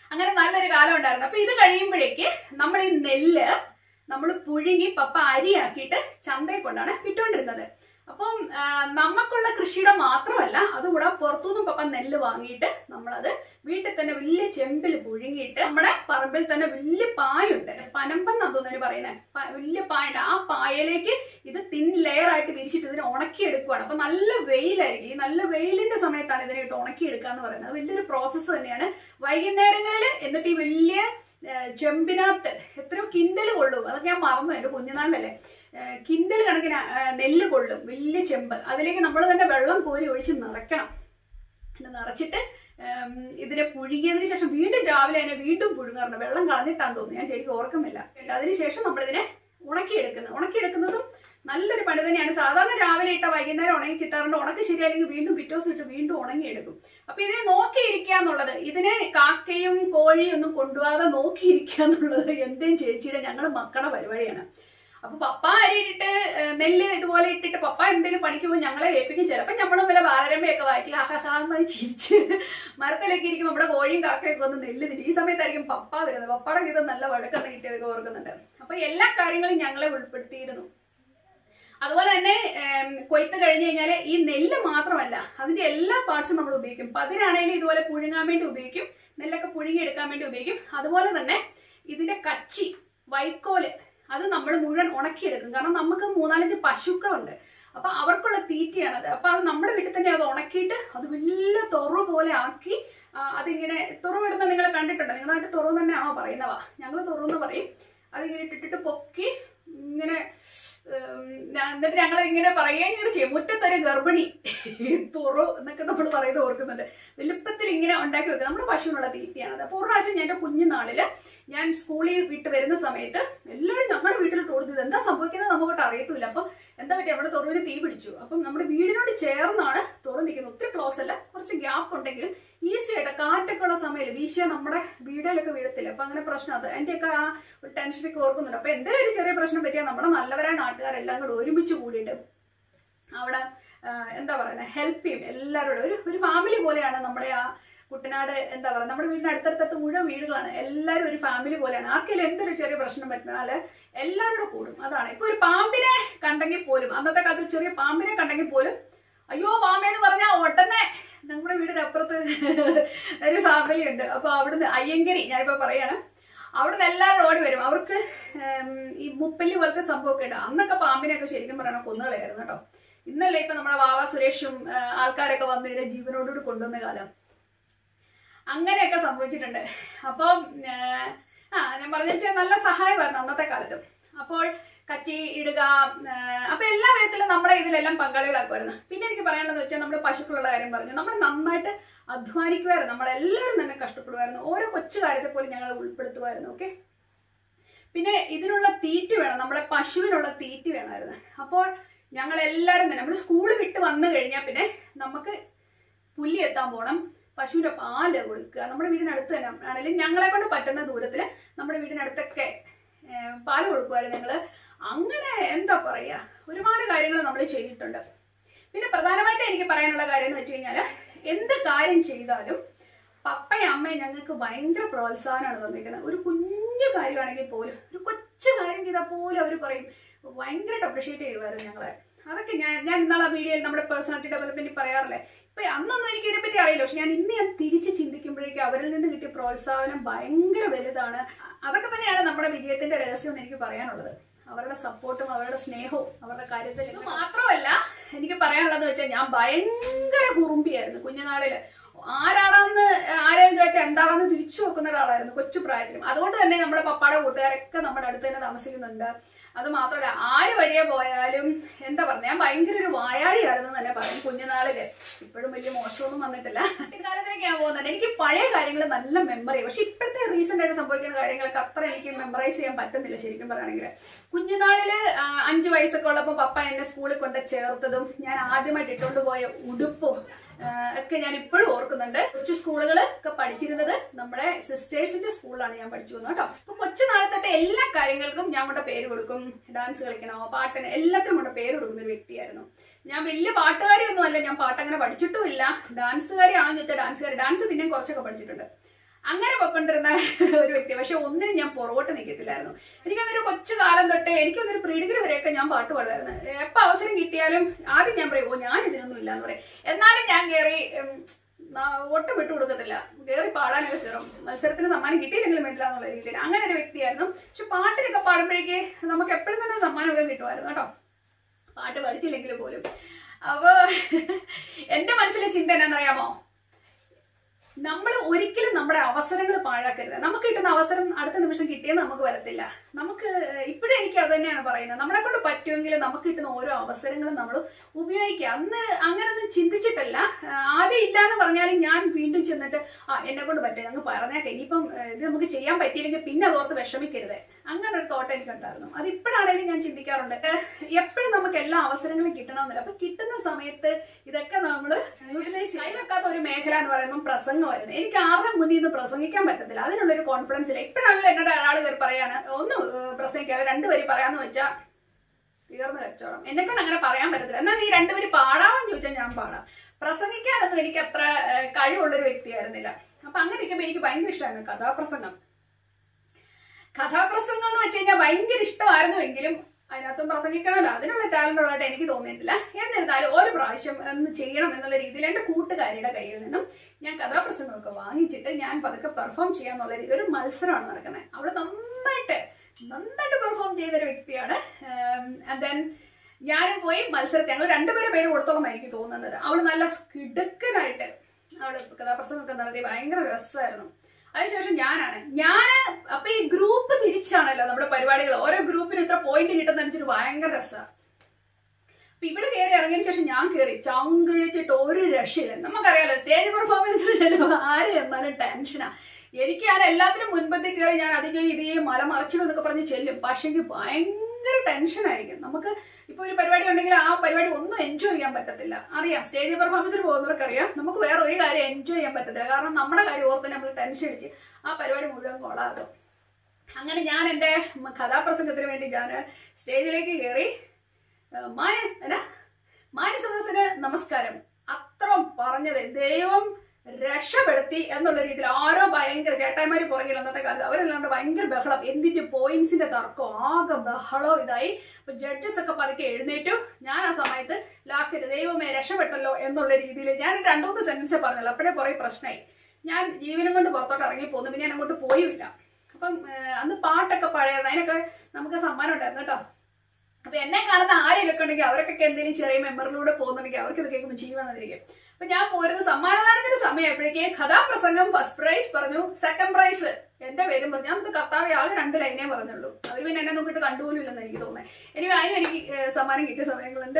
അങ്ങനെ നല്ലൊരു കാലം ഉണ്ടായിരുന്നു അപ്പൊ ഇത് കഴിയുമ്പോഴേക്ക് നമ്മൾ ഈ നെല്ല് നമ്മൾ പുഴുങ്ങി പപ്പ അരിയാക്കിയിട്ട് ചന്തയിൽ കൊണ്ടാണ് വിട്ടുകൊണ്ടിരുന്നത് അപ്പം ആ, നമുക്കുള്ള കൃഷിയുടെ മാത്രമല്ല അതുകൂടെ പുറത്തുനിന്നും പപ്പ നെല്ല് വാങ്ങിയിട്ട് നമ്മളത് വീട്ടിൽ തന്നെ വലിയ ചെമ്പിൽ പുഴുങ്ങിയിട്ട് നമ്മുടെ പറമ്പിൽ തന്നെ വലിയ പായുണ്ട് പനമ്പെന്നാ തോന്നുന്നു പറയുന്നത് വലിയ പായുണ്ട് ആ പായലേക്ക് ഇത് തിൻ ലെയർ ആയിട്ട് വിരിച്ചിട്ട് ഇതിനെ ഉണക്കിയെടുക്കുവാണ് അപ്പൊ നല്ല വെയിലായിരിക്കും ഈ നല്ല വെയിലിന്റെ സമയത്താണ് ഇതിനെ ഇട്ട് ഉണക്കിയെടുക്കുക എന്ന് പറയുന്നത് അത് വലിയൊരു പ്രോസസ്സ് തന്നെയാണ് വൈകുന്നേരങ്ങളിൽ എന്നിട്ട് ഈ വലിയ ആ, ചെമ്പിനകത്ത് എത്രയോ കിൻഡൽ കൊള്ളും അതൊക്കെ ഞാൻ മറന്നു എന്റെ കുഞ്ഞുനാളിലല്ലേ കിൻഡൽ കണക്കിന് ആ, നെല്ല് കൊള്ളും വലിയ ചെമ്പ് അതിലേക്ക് നമ്മൾ തന്നെ വെള്ളം കോരി ഒഴിച്ച് നിറയ്ക്കണം ഇത് നിറച്ചിട്ട് ഉം, ഇതിനെ പുഴുകിയതിന് ശേഷം വീണ്ടും രാവിലെ അതിനെ വീണ്ടും പുഴുങ്ങാറുണ്ട് വെള്ളം കളഞ്ഞിട്ടാന്ന് തോന്നുന്നു ഞാൻ ശരിക്കും ഓർക്കുന്നില്ല അതിനുശേഷം നമ്മളിതിനെ ഉണക്കിയെടുക്കുന്നത് ഉണക്കിയെടുക്കുന്നതും നല്ലൊരു പണി തന്നെയാണ് സാധാരണ രാവിലെ ഇട്ട വൈകുന്നേരം ഉണങ്ങി കിട്ടാറുണ്ട് ഉണക്ക് ശരിയല്ലെങ്കിൽ വീണ്ടും പിറ്റോസ് ഇട്ട് വീണ്ടും ഉണങ്ങിയെടുക്കും അപ്പൊ ഇതിനെ നോക്കിയിരിക്കുക എന്നുള്ളത് ഇതിനെ കാക്കയും കോഴിയും ഒന്നും കൊണ്ടുപോകാതെ നോക്കിയിരിക്കുക എന്നുള്ളത് എന്റെയും ചേച്ചിയുടെ ഞങ്ങൾ മക്കളുടെ പരിപാടിയാണ് അപ്പൊ പപ്പ അരിയിട്ടിട്ട് ഏഹ്, നെല്ല് ഇതുപോലെ ഇട്ടിട്ട് പപ്പ എന്തെങ്കിലും പണിക്ക് പോകും ഞങ്ങളെ ഏൽപ്പിക്കും ചിലപ്പോൾ നമ്മളും വല്ല ബാലരമ്പയൊക്കെ വായിച്ച് ഹാഹാഹാന്ന് ചിരിച്ച് മരത്തിലൊക്കെ ഇരിക്കും നമ്മുടെ കോഴിയും കാക്കയൊക്കെ ഒന്ന് നെല്ല് തിരി ഈ സമയത്തായിരിക്കും പപ്പ വരുന്നത് പപ്പയുടെ ഗീതം നല്ല വഴക്കൊക്കെ കിട്ടിയതൊക്കെ ഓർക്കുന്നുണ്ട് അപ്പൊ എല്ലാ കാര്യങ്ങളും ഞങ്ങളെ ഉൾപ്പെടുത്തിയിരുന്നു അതുപോലെ തന്നെ ഏം, കൊയ്ത്ത് കഴിഞ്ഞ് കഴിഞ്ഞാൽ ഈ നെല്ല് മാത്രമല്ല അതിന്റെ എല്ലാ പാർട്സും നമ്മൾ ഉപയോഗിക്കും പതിനാണേലും ഇതുപോലെ പുഴുങ്ങാൻ വേണ്ടി ഉപയോഗിക്കും നെല്ലൊക്കെ പുഴുങ്ങി എടുക്കാൻ വേണ്ടി ഉപയോഗിക്കും അതുപോലെ തന്നെ ഇതിന്റെ കച്ചി വൈക്കോല് അത് നമ്മൾ മുഴുവൻ ഉണക്കിയെടുക്കും കാരണം നമുക്ക് മൂന്നാലഞ്ച് പശുക്കളുണ്ട് അപ്പൊ അവർക്കുള്ള തീറ്റയാണത് അപ്പൊ അത് നമ്മുടെ വീട്ടിൽ തന്നെ അത് ഉണക്കിയിട്ട് അത് വലിയ തുറു പോലെ ആക്കി ആ, അതിങ്ങനെ തുറവിടുന്ന നിങ്ങൾ കണ്ടിട്ടുണ്ടോ നിങ്ങളുടെ നാട്ടിൽ തുറവ് തന്നെയാണോ പറയുന്നവ ഞങ്ങൾ തുറന്ന് പറയും അതിങ്ങനെ ഇട്ടിട്ട് പൊക്കി ഇങ്ങനെ ഉം, ഞാ- എന്നിട്ട് ഞങ്ങൾ ഇങ്ങനെ പറയുകയും ഇങ്ങനെ ചെയ്യും മുറ്റത്തൊരു ഗർഭിണി തുറു എന്നൊക്കെ നമ്മൾ പറയുന്നത് ഓർക്കുന്നുണ്ട് വലുപ്പത്തിൽ ഇങ്ങനെ ഉണ്ടാക്കി വെക്കുക നമ്മുടെ പശുവിനുള്ള തീറ്റയാണത് അപ്പോൾ ഒരു പ്രാവശ്യം ഞാൻ എൻ്റെ കുഞ്ഞുനാളില് ഞാൻ സ്കൂളിൽ വിട്ട് വരുന്ന സമയത്ത് എല്ലാവരും ഞങ്ങളുടെ വീട്ടിലിട്ട് കൊടുത്തത് എന്താ സംഭവിക്കുന്നത് നമുക്കൊട്ട് അറിയത്തില്ല അപ്പം എന്താ പറ്റി നമ്മുടെ തുറവിന് തീ പിടിച്ചു അപ്പം നമ്മുടെ വീടിനോട് ചേർന്നാണ് തുറ നിൽക്കുന്നത് ഒത്തിരി ക്ലോസ് അല്ല കുറച്ച് ഗ്യാപ്പ് ഉണ്ടെങ്കിലും ഈസി ആയിട്ട് കാറ്റൊക്കെ ഉള്ള സമയത്ത് വീശിയാൽ നമ്മുടെ വീടിലൊക്കെ വീഴത്തില്ല അപ്പൊ അങ്ങനെ പ്രശ്നം അത് എന്റെയൊക്കെ ആ ഒരു ടെൻഷനൊക്കെ ഓർക്കുന്നുണ്ട് അപ്പൊ എന്തെങ്കിലും ഒരു ചെറിയ പ്രശ്നം പറ്റിയാൽ നമ്മുടെ നല്ലവരായ നാട്ടുകാരെല്ലാം കൂടെ ഒരുമിച്ച് കൂടിയിട്ട് അവിടെ ആ, എന്താ പറയുന്നത് ഹെൽപ്പ് ചെയ്യും എല്ലാവരോടും ഒരു ഒരു ഫാമിലി പോലെയാണ് നമ്മുടെ ആ കുട്ടനാട് എന്താ പറയുക നമ്മുടെ വീടിന് അടുത്തടുത്തടുത്ത് മുഴുവൻ വീടുകളാണ് എല്ലാവരും ഒരു ഫാമിലി പോലെയാണ് ആർക്കെങ്കിലും എന്തൊരു ചെറിയ പ്രശ്നം പറ്റുന്നാൽ എല്ലാവരോടും കൂടും അതാണ് ഇപ്പൊ ഒരു പാമ്പിനെ കണ്ടെങ്കിൽ പോലും അന്നത്തെ കാലത്ത് ചെറിയ പാമ്പിനെ കണ്ടെങ്കിൽ പോലും അയ്യോ പാമ്പേന്ന് പറഞ്ഞാൽ ഉടനെ നമ്മുടെ വീടിന് അപ്പുറത്ത് ഒരു ഫാമിലി ഉണ്ട് അപ്പൊ അവിടുന്ന് അയ്യങ്കരി ഞാനിപ്പോ പറയാണ് അവിടുന്ന് എല്ലാവരും ഓടി വരും അവർക്ക് ഉം, ഈ മുപ്പല്ലി പോലത്തെ സംഭവമൊക്കെ ഉണ്ട് അന്നൊക്കെ പാമ്പിനെയൊക്കെ ശരിക്കും പറയണ കൊന്നുകളയായിരുന്നു കേട്ടോ ഇന്നല്ലേ ഇപ്പൊ നമ്മുടെ വാവ സുരേഷും ആ, ആൾക്കാരൊക്കെ വന്ന് ഇതിനെ ജീവനോടുകൂടി കൊണ്ടുവന്ന കാലം അങ്ങനെയൊക്കെ സംഭവിച്ചിട്ടുണ്ട് അപ്പം ആ, ആ ഞാൻ പറഞ്ഞ വെച്ചാൽ നല്ല സഹായമായിരുന്നു അന്നത്തെ കാലത്ത് അപ്പോൾ കച്ചി ഇടുക ആ, അപ്പൊ എല്ലാ വിധത്തിലും നമ്മളെ ഇതിലെല്ലാം പങ്കാളികളാക്കുമായിരുന്നു പിന്നെ എനിക്ക് പറയാനുള്ളത് വെച്ചാൽ നമ്മൾ പശുക്കളുള്ള കാര്യം പറഞ്ഞു നമ്മൾ നന്നായിട്ട് അധ്വാനിക്കുമായിരുന്നു നമ്മളെല്ലാവരും തന്നെ കഷ്ടപ്പെടുമായിരുന്നു ഓരോ കൊച്ചു കാര്യത്തെ പോലും ഞങ്ങൾ ഉൾപ്പെടുത്തുമായിരുന്നു ഓക്കെ പിന്നെ ഇതിനുള്ള തീറ്റ വേണം നമ്മുടെ പശുവിനുള്ള തീറ്റ വേണമായിരുന്നു അപ്പോൾ ഞങ്ങൾ എല്ലാവരും തന്നെ നമ്മൾ സ്കൂൾ വിട്ട് വന്നു കഴിഞ്ഞാൽ പിന്നെ നമുക്ക് പുല്ലി എത്താൻ പോകണം പശുവിന്റെ പാല് കൊടുക്കുക നമ്മുടെ വീടിനടുത്ത് തന്നെ ആണെങ്കിലും ഞങ്ങളെ കൊണ്ട് പറ്റുന്ന ദൂരത്തിൽ നമ്മുടെ വീടിനടുത്തൊക്കെ ഏർ, പാല് കൊടുക്കുമായിരുന്നു ഞങ്ങള് അങ്ങനെ എന്താ പറയാ ഒരുപാട് കാര്യങ്ങൾ നമ്മൾ ചെയ്തിട്ടുണ്ട് പിന്നെ പ്രധാനമായിട്ട് എനിക്ക് പറയാനുള്ള കാര്യം എന്ന് വെച്ച് കഴിഞ്ഞാൽ എന്ത് കാര്യം ചെയ്താലും പപ്പയും അമ്മയും ഞങ്ങൾക്ക് ഭയങ്കര പ്രോത്സാഹനമാണ് തന്നിരിക്കുന്നത് ഒരു കുഞ്ഞു കാര്യമാണെങ്കിൽ പോലും ഒരു കൊച്ചു കാര്യം ചെയ്താൽ പോലും അവർ പറയും ഭയങ്കരമായിട്ട് അപ്രിഷിയേറ്റ് ചെയ്യുമായിരുന്നു ഞങ്ങളെ അതൊക്കെ ഞാൻ ഞാൻ ഇന്നാളെ ആ വീഡിയോയിൽ നമ്മുടെ പേഴ്സണാലിറ്റി ഡെവലപ്മെന്റ് പറയാറില്ലേ ഇപ്പൊ അന്നൊന്നും എനിക്ക് ഇതിനെപ്പറ്റി അറിയില്ല പക്ഷെ ഞാൻ ഇന്ന് ഞാൻ തിരിച്ച് ചിന്തിക്കുമ്പോഴേക്കും അവരിൽ നിന്ന് കിട്ടിയ പ്രോത്സാഹനം ഭയങ്കര വലുതാണ് അതൊക്കെ തന്നെയാണ് നമ്മുടെ വിജയത്തിന്റെ രഹസ്യം എന്ന് എനിക്ക് പറയാനുള്ളത് അവരുടെ സപ്പോർട്ടും അവരുടെ സ്നേഹവും അവരുടെ കാര്യത്തിൽ ഇത് മാത്രമല്ല എനിക്ക് പറയാനുള്ളത് വെച്ചാൽ ഞാൻ ഭയങ്കര കുറുമ്പിയായിരുന്നു കുഞ്ഞുനാളില് ആരാണെന്ന് ആരെയും ചോദിച്ചാൽ എന്താണെന്ന് തിരിച്ചു നോക്കുന്ന ഒരാളായിരുന്നു കൊച്ചു പ്രായത്തിലും അതുകൊണ്ട് തന്നെ നമ്മുടെ പപ്പാടെ കൂട്ടുകാരൊക്കെ നമ്മുടെ അടുത്ത് തന്നെ താമസിക്കുന്നുണ്ട് അത് മാത്രമല്ല ആര് വഴിയെ പോയാലും എന്താ പറയുക ഞാൻ ഭയങ്കര ഒരു വായാടിയായിരുന്നു എന്ന് തന്നെ പറയും കുഞ്ഞുനാളില് ഇപ്പോഴും വലിയ മോശമൊന്നും വന്നിട്ടില്ല ഇക്കാലത്തിലേക്ക് ഞാൻ പോകുന്നുണ്ട് എനിക്ക് പഴയ കാര്യങ്ങൾ നല്ല മെമ്മറി പക്ഷെ ഇപ്പോഴത്തെ റീസെന്റ് ആയിട്ട് സംഭവിക്കുന്ന കാര്യങ്ങളൊക്കെ അത്ര എനിക്ക് മെമ്മറൈസ് ചെയ്യാൻ പറ്റുന്നില്ല ശരിക്കും പറയുകയാണെങ്കിൽ കുഞ്ഞുനാളില് ആ, അഞ്ച് വയസ്സൊക്കെ ഉള്ളപ്പോൾ പപ്പ എന്നെ സ്കൂളിൽ കൊണ്ട് ചേർത്തതും ഞാൻ ആദ്യമായിട്ട് ഇട്ടുകൊണ്ട് പോയ ഉടുപ്പും ആ, ഒക്കെ ഞാൻ ഇപ്പോഴും ഓർക്കുന്നുണ്ട് കൊച്ചു സ്കൂളുകൾ ഒക്കെ പഠിച്ചിരുന്നത് നമ്മുടെ സിസ്റ്റേഴ്സിന്റെ സ്കൂളിലാണ് ഞാൻ പഠിച്ചു വന്നത് കേട്ടോ അപ്പൊ കൊച്ചു നാളെ തൊട്ട് എല്ലാ കാര്യങ്ങൾക്കും ഞാൻ കൊണ്ട് പേര് കൊടുക്കും ഡാൻസ് കളിക്കണോ പാട്ടിന് എല്ലാത്തിനും കൊണ്ട് പേര് കൊടുക്കുന്ന ഒരു വ്യക്തിയായിരുന്നു ഞാൻ വലിയ പാട്ടുകാരിയൊന്നും അല്ല ഞാൻ പാട്ട് അങ്ങനെ പഠിച്ചിട്ടുമില്ല ഡാൻസുകാരിയാണെന്ന് ചോദിച്ചാൽ ഡാൻസുകാരി ഡാൻസ് പിന്നെയും കുറച്ചൊക്കെ പഠിച്ചിട്ടുണ്ട് അങ്ങനെ പൊക്കൊണ്ടിരുന്ന ഒരു വ്യക്തി പക്ഷെ ഒന്നിനും ഞാൻ പുറകോട്ട് നിൽക്കത്തില്ലായിരുന്നു എനിക്കതൊരു കൊച്ചു കാലം തൊട്ടേ എനിക്കൊന്നൊരു പ്രീ ഡിഗ്രി വരെയൊക്കെ ഞാൻ പാട്ട് പാടുമായിരുന്നു എപ്പോൾ അവസരം കിട്ടിയാലും ആദ്യം ഞാൻ പറയും ഓ ഞാൻ ഇതിനൊന്നും ഇല്ല എന്ന് പറയും എന്നാലും ഞാൻ കയറി ഉം, ന- ഒട്ടും വിട്ടു കൊടുക്കത്തില്ല കയറി പാടാനൊക്കെ കയറും മത്സരത്തിന് സമ്മാനം കിട്ടിയില്ലെങ്കിലും വേണ്ടില്ല എന്നുള്ള രീതിയിൽ അങ്ങനെ ഒരു വ്യക്തിയായിരുന്നു പക്ഷെ പാട്ടിനൊക്കെ പാടുമ്പോഴേക്ക് നമുക്ക് എപ്പോഴും തന്നെ സമ്മാനമൊക്കെ കിട്ടുമായിരുന്നു കേട്ടോ പാട്ട് പഠിച്ചില്ലെങ്കിൽ പോലും അപ്പൊ എന്റെ മനസ്സിലെ ചിന്ത എന്നാണെന്നറിയാമോ നമ്മൾ ഒരിക്കലും നമ്മുടെ അവസരങ്ങൾ പാഴാക്കരുത് നമുക്ക് കിട്ടുന്ന അവസരം അടുത്ത നിമിഷം കിട്ടിയെന്ന് നമുക്ക് വരത്തില്ല നമുക്ക് ഇപ്പോഴും എനിക്ക് അത് തന്നെയാണ് പറയുന്നത് നമ്മളെ കൊണ്ട് പറ്റുമെങ്കിൽ നമുക്ക് കിട്ടുന്ന ഓരോ അവസരങ്ങളും നമ്മൾ ഉപയോഗിക്കുക അന്ന് അങ്ങനെ ഒന്നും ചിന്തിച്ചിട്ടല്ല ആ, ആദ്യം ഇല്ല എന്ന് പറഞ്ഞാലും ഞാൻ വീണ്ടും ചെന്നിട്ട് ആ എന്നെ കൊണ്ട് പറ്റും അങ്ങ് പറഞ്ഞേക്കെ ഇനിയിപ്പം ഏ, ഇത് നമുക്ക് ചെയ്യാൻ പറ്റിയില്ലെങ്കിൽ പിന്നെ അതോർത്ത് വിഷമിക്കരുത് അങ്ങനെ ഒരു തോട്ട് എനിക്കുണ്ടായിരുന്നു അത് ഇപ്പോഴാണെങ്കിലും ഞാൻ ചിന്തിക്കാറുണ്ട് എപ്പോഴും നമുക്ക് എല്ലാ അവസരങ്ങളും കിട്ടണമെന്നില്ല അപ്പൊ കിട്ടുന്ന സമയത്ത് ഇതൊക്കെ നമ്മൾ യൂട്ടിലൈസ് വെക്കാത്ത ഒരു മേഖല എന്ന് പറയുമ്പോൾ പ്രസംഗമായിരുന്നു എനിക്ക് ആരുടെ മുന്നിൽ നിന്ന് പ്രസംഗിക്കാൻ പറ്റത്തില്ല അതിനുള്ളൊരു കോൺഫിഡൻസ് ഇല്ല ഇപ്പോഴാണല്ലോ എന്നോട് ഒരാൾ കയറി പറയാണ് ഒന്ന് ഏഹ്, പ്രസംഗിക്കാതെ രണ്ടുപേര് പറയാന്ന് വെച്ചാൽ തീർന്നു കച്ചവടം എന്നെ കൊണ്ട് അങ്ങനെ പറയാൻ പറ്റത്തില്ല എന്നാൽ നീ രണ്ടുപേര് പാടാമെന്ന് ചോദിച്ചാൽ ഞാൻ പാടാം പ്രസംഗിക്കാനൊന്നും എനിക്ക് അത്ര ഏഹ്, കഴിവുള്ളൊരു വ്യക്തിയായിരുന്നില്ല അപ്പൊ അങ്ങനെ ഇരിക്കുമ്പോൾ എനിക്ക് ഭയങ്കര ഇഷ്ടമായിരുന്നു കഥാപ്രസംഗം കഥാപ്രസംഗം എന്ന് വെച്ച് കഴിഞ്ഞാൽ ഭയങ്കര ഇഷ്ടമായിരുന്നുവെങ്കിലും അതിനകത്തും പ്രസംഗിക്കണമല്ലോ അതിനുള്ള ടാലന്റ് ഉള്ളതായിട്ട് എനിക്ക് തോന്നിയിട്ടില്ല എന്നിരുന്നാലും ഒരു പ്രാവശ്യം ഒന്ന് ചെയ്യണം എന്നുള്ള രീതിയിൽ എൻ്റെ കൂട്ടുകാരിയുടെ കയ്യിൽ നിന്നും ഞാൻ കഥാപ്രസംഗമൊക്കെ വാങ്ങിച്ചിട്ട് ഞാൻ പതുക്കെ പെർഫോം ചെയ്യാന്നുള്ള രീതി ഒരു മത്സരമാണ് നടക്കുന്നത് അവള് നന്നായിട്ട് നന്നായിട്ട് പെർഫോം ചെയ്തൊരു വ്യക്തിയാണ് ആൻഡ് ദെൻ ഞാനും പോയി മത്സരത്തിൽ ഞങ്ങൾ രണ്ടുപേരെ പേര് കൊടുത്തോളം എനിക്ക് തോന്നുന്നത് അവള് നല്ല കിടുക്കനായിട്ട് അവള് കഥാപ്രസംഗമൊക്കെ നടത്തി ഭയങ്കര രസമായിരുന്നു അതിനുശേഷം ഞാനാണ് ഞാൻ അപ്പൊ ഈ ഗ്രൂപ്പ് തിരിച്ചാണല്ലോ നമ്മുടെ പരിപാടികൾ ഓരോ ഗ്രൂപ്പിന് ഇത്ര പോയിന്റ് കിട്ടുന്ന അനുസരിച്ച് ഭയങ്കര രസമാണ് അപ്പൊ ഇവള് കയറി ഇറങ്ങിയതിന് ശേഷം ഞാൻ കയറി ചങ്കിഴിച്ചിട്ട് ഒരു രക്ഷയില്ല നമുക്കറിയാലോ സ്റ്റേജ് പെർഫോമൻസിന് ചെല്ലുമ്പോൾ ആര് എന്നാലും ടെൻഷനാ എനിക്ക് ഞാൻ എല്ലാത്തിനും മുൻപന്തി കയറി ഞാൻ അത് ചെയ്യും ഇത് ചെയ്യും മല മറച്ചിടും എന്നൊക്കെ പറഞ്ഞ് ചെല്ലും പക്ഷേ എനിക്ക് ഭയങ്കര ടെൻഷനായിരിക്കും നമുക്ക് ഇപ്പൊ ഒരു പരിപാടി ഉണ്ടെങ്കിൽ ആ പരിപാടി ഒന്നും എൻജോയ് ചെയ്യാൻ പറ്റത്തില്ല അറിയാം സ്റ്റേജ് പെർഫോമൻസിന് പോകുന്നവർക്ക് അറിയാം നമുക്ക് വേറെ ഒരു കാര്യം എൻജോയ് ചെയ്യാൻ പറ്റത്തില്ല കാരണം നമ്മുടെ കാര്യം ഓർത്ത് നമ്മൾ ടെൻഷൻ അടിച്ച് ആ പരിപാടി മുഴുവൻ കൊളാകും അങ്ങനെ ഞാൻ എൻ്റെ കഥാപ്രസംഗത്തിന് വേണ്ടി ഞാൻ സ്റ്റേജിലേക്ക് കയറി ഏഹ് മാന്യ എന്നാ? മാന്യ സദസ്സിന് നമസ്കാരം അത്ര പറഞ്ഞത് ദൈവം രക്ഷപ്പെടുത്തി എന്നുള്ള രീതിയിൽ ആരോ ഭയങ്കര ചേട്ടായിമാര് പുറകിൽ അന്നത്തെ കാലത്ത് അവരെല്ലാണ്ട് ഭയങ്കര ബഹളം എന്തിന്റെ പോയിന്റ്സിന്റെ തർക്കം ആകെ ബഹളം ഇതായി അപ്പൊ ജഡ്ജസ് ഒക്കെ പതുക്കെ എഴുന്നേറ്റു ഞാൻ ആ സമയത്ത് ലാക്കര് ദൈവമേ രക്ഷപ്പെട്ടല്ലോ എന്നുള്ള രീതിയിൽ ഞാൻ രണ്ടു മൂന്ന് സെന്റൻസേ പറഞ്ഞല്ലോ അപ്പോഴേ കുറെ പ്രശ്നമായി ഞാൻ ജീവനം കൊണ്ട് പുറത്തോട്ട് ഇറങ്ങി പോന്നു പിന്നെ ഞാൻ അങ്ങോട്ട് പോയുമില്ല അപ്പം ഏഹ്, അന്ന് പാട്ടൊക്കെ പഴയത് അതിനൊക്കെ നമുക്ക് സമ്മാനം ഉണ്ടായിരുന്നു കേട്ടോ അപ്പൊ എന്നെ കാണുന്ന ആരെയൊക്കെ ഉണ്ടെങ്കിൽ അവർക്കൊക്കെ എന്തെങ്കിലും ചെറിയ മെമ്പറിലൂടെ പോകുന്നുണ്ടെങ്കിൽ അവർക്ക് ഇത് കേൾക്കുമ്പോൾ ജീവൻ വന്നിരിക്കും അപ്പൊ ഞാൻ പോരുന്ന സമ്മാനദാനത്തിന്റെ സമയപ്പോഴേക്ക് കഥാപ്രസംഗം ഫസ്റ്റ് പ്രൈസ് പറഞ്ഞു സെക്കൻഡ് പ്രൈസ് എന്റെ പേരും പറഞ്ഞു ഞാൻ കർത്താവ് ആകെ രണ്ട് ലൈനേ പറഞ്ഞുള്ളൂ അവർ പിന്നെ എന്നെ നോക്കിയിട്ട് കണ്ടുപോലും ഇല്ലെന്ന് എനിക്ക് തോന്നുന്നത് ഇനി അതിനും എനിക്ക് ഏഹ്, സമ്മാനം കിട്ടിയ സമയങ്ങളുണ്ട്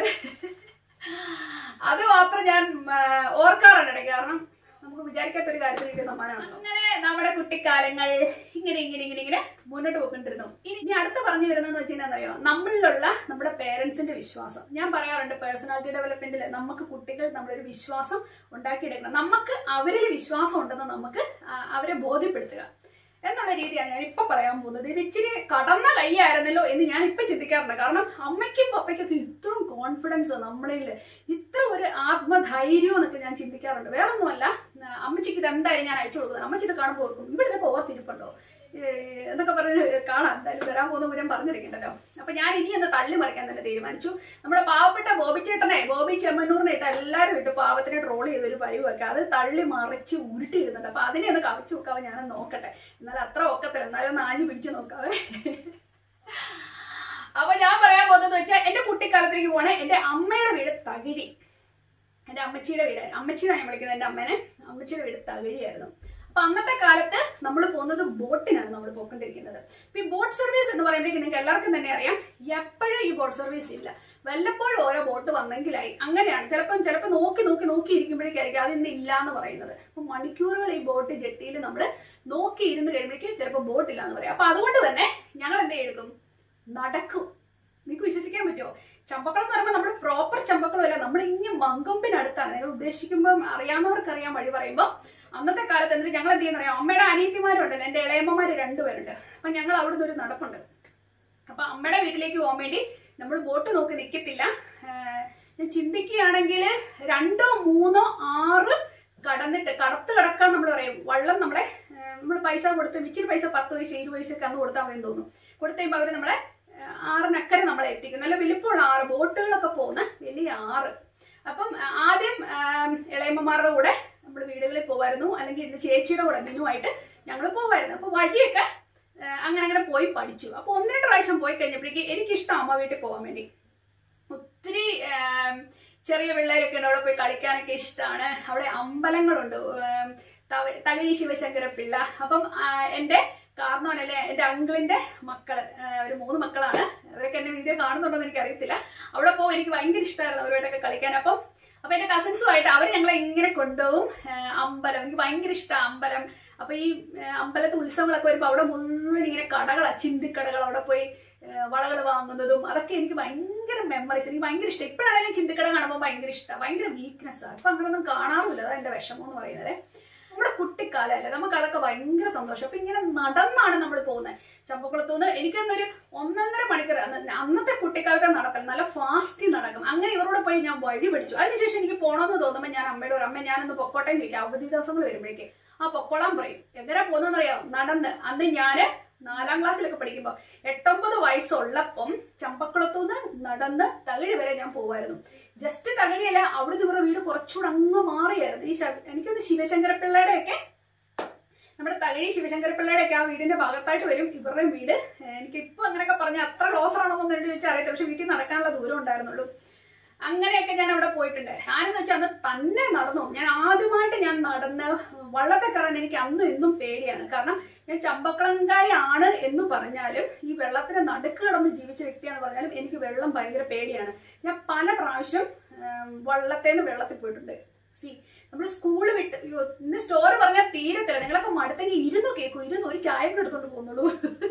അത് മാത്രം ഞാൻ ആ, ഓർക്കാറുണ്ട് ഇടയ്ക്ക് കാരണം നമുക്ക് വിചാരിക്കാത്ത ഒരു കാര്യത്തിൽ കിട്ടിയ സമ്മാനമാണ് അങ്ങനെ നമ്മുടെ കുട്ടിക്കാലങ്ങൾ ഇങ്ങനെ ഇങ്ങനെ ഇങ്ങനെ ഇങ്ങനെ മുന്നോട്ട് പോയിക്കൊണ്ടിരുന്നു ഇനി ഇനി അടുത്ത പറഞ്ഞു വരുന്നതെന്ന് വെച്ച് കഴിഞ്ഞാൽ അറിയോ നമ്മളിലുള്ള നമ്മുടെ പേരൻസിന്റെ വിശ്വാസം ഞാൻ പറയാറുണ്ട് പേഴ്സണാലിറ്റി ഡെവലപ്മെന്റിൽ നമുക്ക് കുട്ടികൾ നമ്മളൊരു വിശ്വാസം ഉണ്ടാക്കിയെടുക്കണം നമുക്ക് അവരിൽ വിശ്വാസം ഉണ്ടെന്ന് നമുക്ക് ആ, അവരെ ബോധ്യപ്പെടുത്തുക എന്നുള്ള രീതിയാണ് ഞാൻ ഇപ്പൊ പറയാൻ പോകുന്നത് ഇത് ഇച്ചിരി കടന്ന കൈയായിരുന്നല്ലോ എന്ന് ഞാൻ ഇപ്പൊ ചിന്തിക്കാറുണ്ട് കാരണം അമ്മയ്ക്കും പപ്പയ്ക്കൊക്കെ ഇത്രയും കോൺഫിഡൻസ് നമ്മളിൽ ഇത്ര ഒരു ആത്മധൈര്യം എന്നൊക്കെ ഞാൻ ചിന്തിക്കാറുണ്ട് വേറെ ഒന്നുമല്ല ആ, അമ്മച്ചിക്ക് ഇത് എന്തായാലും ഞാൻ അയച്ചു കൊടുക്കുന്നത് അമ്മച്ചി ഇത് കാണുമ്പോൾ ഓർക്കും ഇവിടെ ഇതൊക്കെ ഓർത്തിരിപ്പുണ്ടോ ഏഹ് എന്നൊക്കെ പറഞ്ഞ് കാണാം എന്തായാലും വരാൻ പോകുന്ന മുരം പറഞ്ഞിരിക്കണ്ടല്ലോ അപ്പൊ ഞാൻ ഇനി ഒന്ന് തള്ളി മറിക്കാൻ തന്നെ തീരുമാനിച്ചു നമ്മുടെ പാവപ്പെട്ട ബോബി ചേട്ടനെ ബോബി ചെമ്മന്നൂറിനെ ഇട്ട് എല്ലാവരും ഇട്ട് പാവത്തിനെ ട്രോൾ ചെയ്ത് ഒരു പരിവൊക്കെ അത് തള്ളി മറിച്ച് ഉരുട്ടി ഇടുന്നുണ്ട് അപ്പൊ അതിനെ ഒന്ന് കവച്ചു നോക്കാവോ ഞാനൊന്ന് നോക്കട്ടെ എന്നാൽ അത്ര ഒക്കത്തില്ല എന്നാലും ഒന്ന് ആഞ്ഞു പിടിച്ചു നോക്കാവേ അപ്പൊ ഞാൻ പറയാൻ പോകുന്നത് വെച്ചാൽ എന്റെ കുട്ടിക്കാലത്തേക്ക് പോണേ എന്റെ അമ്മയുടെ വീട് തകിഴി എന്റെ അമ്മച്ചിയുടെ വീട് അമ്മച്ചിയാണ് ഞാൻ വിളിക്കുന്നത് എന്റെ അമ്മേനെ അമ്മച്ചിയുടെ വീട് തകിഴിയായിരുന്നു അപ്പൊ അന്നത്തെ കാലത്ത് നമ്മൾ പോകുന്നത് ബോട്ടിനാണ് നമ്മൾ പോയിക്കൊണ്ടിരിക്കുന്നത് അപ്പൊ ഈ ബോട്ട് സർവീസ് എന്ന് പറയുമ്പോഴേക്കും നിങ്ങൾക്ക് എല്ലാവർക്കും തന്നെ അറിയാം എപ്പോഴും ഈ ബോട്ട് സർവീസ് ഇല്ല വല്ലപ്പോഴും ഓരോ ബോട്ട് വന്നെങ്കിലായി അങ്ങനെയാണ് ചിലപ്പം ചിലപ്പോൾ നോക്കി നോക്കി നോക്കി ഇരിക്കുമ്പോഴേക്കായിരിക്കും അത് ഇന്ന് ഇല്ല എന്ന് പറയുന്നത് അപ്പൊ മണിക്കൂറുകൾ ഈ ബോട്ട് ജെട്ടിയിൽ നമ്മൾ നോക്കി ഇരുന്ന് കഴിയുമ്പോഴേക്കും ചിലപ്പോൾ ബോട്ട് ഇല്ല എന്ന് പറയാം അപ്പൊ അതുകൊണ്ട് തന്നെ ഞങ്ങൾ എന്ത് എടുക്കും നടക്കും നിങ്ങൾക്ക് വിശ്വസിക്കാൻ പറ്റുമോ ചമ്പക്കുളം എന്ന് പറയുമ്പോൾ നമ്മൾ പ്രോപ്പർ ചമ്പക്കുളം അല്ല നമ്മൾ ഇങ്ങനെ മങ്കൊമ്പിനടുത്താണ് നിങ്ങൾ ഉദ്ദേശിക്കുമ്പോൾ അറിയാവുന്നവർക്ക് അറിയാൻ വഴി പറയുമ്പോൾ അന്നത്തെ കാലത്ത് എന്നിട്ട് ഞങ്ങൾ എന്ത് ചെയ്യുന്ന പറയാം അമ്മയുടെ അനിയത്തിമാരുണ്ടല്ലോ എൻ്റെ ഇളയമ്മമാര് രണ്ടുപേരുണ്ട് അപ്പൊ ഞങ്ങൾ അവിടുന്ന് ഒരു നടപ്പുണ്ട് അപ്പൊ അമ്മയുടെ വീട്ടിലേക്ക് പോകാൻ വേണ്ടി നമ്മൾ ബോട്ട് നോക്കി നിൽക്കത്തില്ല ആഹ് ഞാൻ ചിന്തിക്കുകയാണെങ്കിൽ രണ്ടോ മൂന്നോ ആറ് കടന്നിട്ട് കടത്ത് കടക്കാൻ നമ്മൾ പറയും വള്ളം നമ്മളെ ആഹ് നമ്മൾ പൈസ കൊടുത്ത് ഇച്ചിരി പൈസ പത്ത് പൈസ ഇരുപത് പൈസ ഒക്കെ അന്ന് കൊടുത്താൽ മതി തോന്നുന്നു കൊടുത്തു കഴിയുമ്പോൾ അവർ നമ്മളെ ആ, ആറിനക്കരെ നമ്മളെ എത്തിക്കും നല്ല വലിപ്പമുള്ള ആറ് ബോട്ടുകളൊക്കെ പോകുന്ന വലിയ ആറ് അപ്പം ആ, ആദ്യം ആ, ഇളയമ്മമാരുടെ കൂടെ നമ്മൾ വീടുകളിൽ പോവായിരുന്നു അല്ലെങ്കിൽ എന്റെ ചേച്ചിയുടെ കൂടെ ബിനുവായിട്ട് ഞങ്ങൾ പോവായിരുന്നു അപ്പൊ വഴിയൊക്കെ ആ, അങ്ങനെ അങ്ങനെ പോയി പഠിച്ചു അപ്പൊ ഒന്ന് രണ്ട് പ്രാവശ്യം പോയി കഴിഞ്ഞപ്പോഴേക്ക് എനിക്കിഷ്ടം അമ്മ വീട്ടിൽ പോകാൻ വേണ്ടി ഒത്തിരി ആം, ചെറിയ പിള്ളേരൊക്കെ ഉണ്ട് അവിടെ പോയി കളിക്കാനൊക്കെ ഇഷ്ടമാണ് അവിടെ അമ്പലങ്ങളുണ്ട് ആം, തവ- തകഴി ശിവശങ്കര പിള്ള അപ്പം ആ, എൻ്റെ കാരണവനല്ലേ എൻ്റെ അങ്കിളിന്റെ മക്കള് ആ, ഒരു മൂന്ന് മക്കളാണ് അവരൊക്കെ എന്റെ വീഡിയോ കാണുന്നുണ്ടോന്ന് എനിക്ക് അറിയത്തില്ല അവിടെ പോകും എനിക്ക് ഭയങ്കര ഇഷ്ടമായിരുന്നു അവരുമായിട്ടൊക്കെ കളിക്കാൻ അപ്പം അപ്പൊ എന്റെ കസിൻസുമായിട്ട് അവർ ഞങ്ങളെ ഇങ്ങനെ കൊണ്ടുപോകും ആ, അമ്പലം എനിക്ക് ഭയങ്കര ഇഷ്ടമാണ് അമ്പലം അപ്പൊ ഈ ആ, അമ്പലത്തെ ഉത്സവങ്ങളൊക്കെ വരുമ്പോൾ അവിടെ മുഴുവൻ ഇങ്ങനെ കടകളാ ചിന്തിക്കടകൾ അവിടെ പോയി വളകൾ വാങ്ങുന്നതും അതൊക്കെ എനിക്ക് ഭയങ്കര മെമ്മറീസ് എനിക്ക് ഭയങ്കര ഇഷ്ടം ഇപ്പോഴാണെങ്കിലും ചിന്തിക്കട കാണുമ്പോൾ ഭയങ്കര ഇഷ്ടമാണ് ഭയങ്കര വീക്ക്നെസ് ആണ് ഇപ്പൊ അങ്ങനൊന്നും കാണാറില്ല അതാ എന്റെ വിഷമം എന്ന് പറയുന്നത് നമ്മുടെ കുട്ടിക്കാലമല്ലേ നമുക്ക് അതൊക്കെ ഭയങ്കര സന്തോഷം അപ്പൊ ഇങ്ങനെ നടന്നാണ് നമ്മൾ പോകുന്നത് ചമ്പക്കുളത്തുനിന്ന് എനിക്കൊന്നൊരു ഒന്നൊന്നര മണിക്കൂർ അന്ന് അന്നത്തെ കുട്ടിക്കാലത്തെ നടക്കൽ നല്ല ഫാസ്റ്റ് നടക്കും അങ്ങനെ ഇവരോട് പോയി ഞാൻ വഴി പഠിച്ചു അതിനുശേഷം എനിക്ക് പോകണമെന്ന് തോന്നുമ്പോൾ ഞാൻ അമ്മയോട് ഒരു അമ്മ ഞാനൊന്ന് പൊക്കോട്ടെ എന്ന് ചോദിക്കാം അവധി ദിവസങ്ങൾ വരുമ്പോഴേക്ക് ആ പൊക്കോളാൻ പറയും എങ്ങനെ പോകുന്നറിയാം നടന്ന് അന്ന് ഞാന് നാലാം ക്ലാസ്സിലൊക്കെ പഠിക്കുമ്പോൾ എട്ടൊമ്പത് വയസ്സുള്ളപ്പം ചമ്പക്കുളത്തുനിന്ന് നടന്ന് തകഴി വരെ ഞാൻ പോവായിരുന്നു ജസ്റ്റ് തകഴിയല്ല അവിടുന്ന് ഇവരുടെ വീട് കുറച്ചുകൂടെ അങ്ങ് മാറിയായിരുന്നു ഈ ശ- എനിക്കൊന്ന് ശിവശങ്കര പിള്ളയുടെ ഒക്കെ നമ്മുടെ തകഴി ശിവശങ്കര പിള്ളയുടെ ഒക്കെ ആ വീടിന്റെ ഭാഗത്തായിട്ട് വരും ഇവരുടെയും വീട് ഏഹ് എനിക്ക് ഇപ്പൊ അങ്ങനെയൊക്കെ പറഞ്ഞ അത്ര ക്ലോസ് ആണെന്നൊന്നും എനിക്ക് ചോദിച്ചാൽ അറിയത്തില്ല പക്ഷെ വീട്ടിൽ നടക്കാനുള്ള ദൂരം ഉണ്ടായിരുന്നുള്ളൂ അങ്ങനെയൊക്കെ ഞാൻ അവിടെ പോയിട്ടുണ്ട് ഞാനെന്ന് വെച്ചാൽ അന്ന് തന്നെ നടന്നു ഞാൻ ആദ്യമായിട്ട് ഞാൻ നടന്ന് വള്ളത്തെ കയറാൻ എനിക്ക് അന്നും ഇന്നും പേടിയാണ് കാരണം ഞാൻ ചമ്പക്കളങ്കാരിയാണ് എന്ന് പറഞ്ഞാലും ഈ വെള്ളത്തിന് നടുക്ക് കിടന്ന് ജീവിച്ച വ്യക്തിയാന്ന് പറഞ്ഞാലും എനിക്ക് വെള്ളം ഭയങ്കര പേടിയാണ് ഞാൻ പല പ്രാവശ്യം വള്ളത്തേന്ന് വെള്ളത്തിൽ പോയിട്ടുണ്ട് സി നമ്മൾ സ്കൂള് വിട്ട് അയ്യോ ഇന്ന് സ്റ്റോറി പറഞ്ഞാൽ തീരത്തില്ല നിങ്ങളൊക്കെ മടുത്തെങ്കിൽ ഇരുന്നു കേൾക്കും ഇരുന്ന് ഒരു ചായ കൂടെ എടുത്തോണ്ട് പോകുന്നുള്ളൂ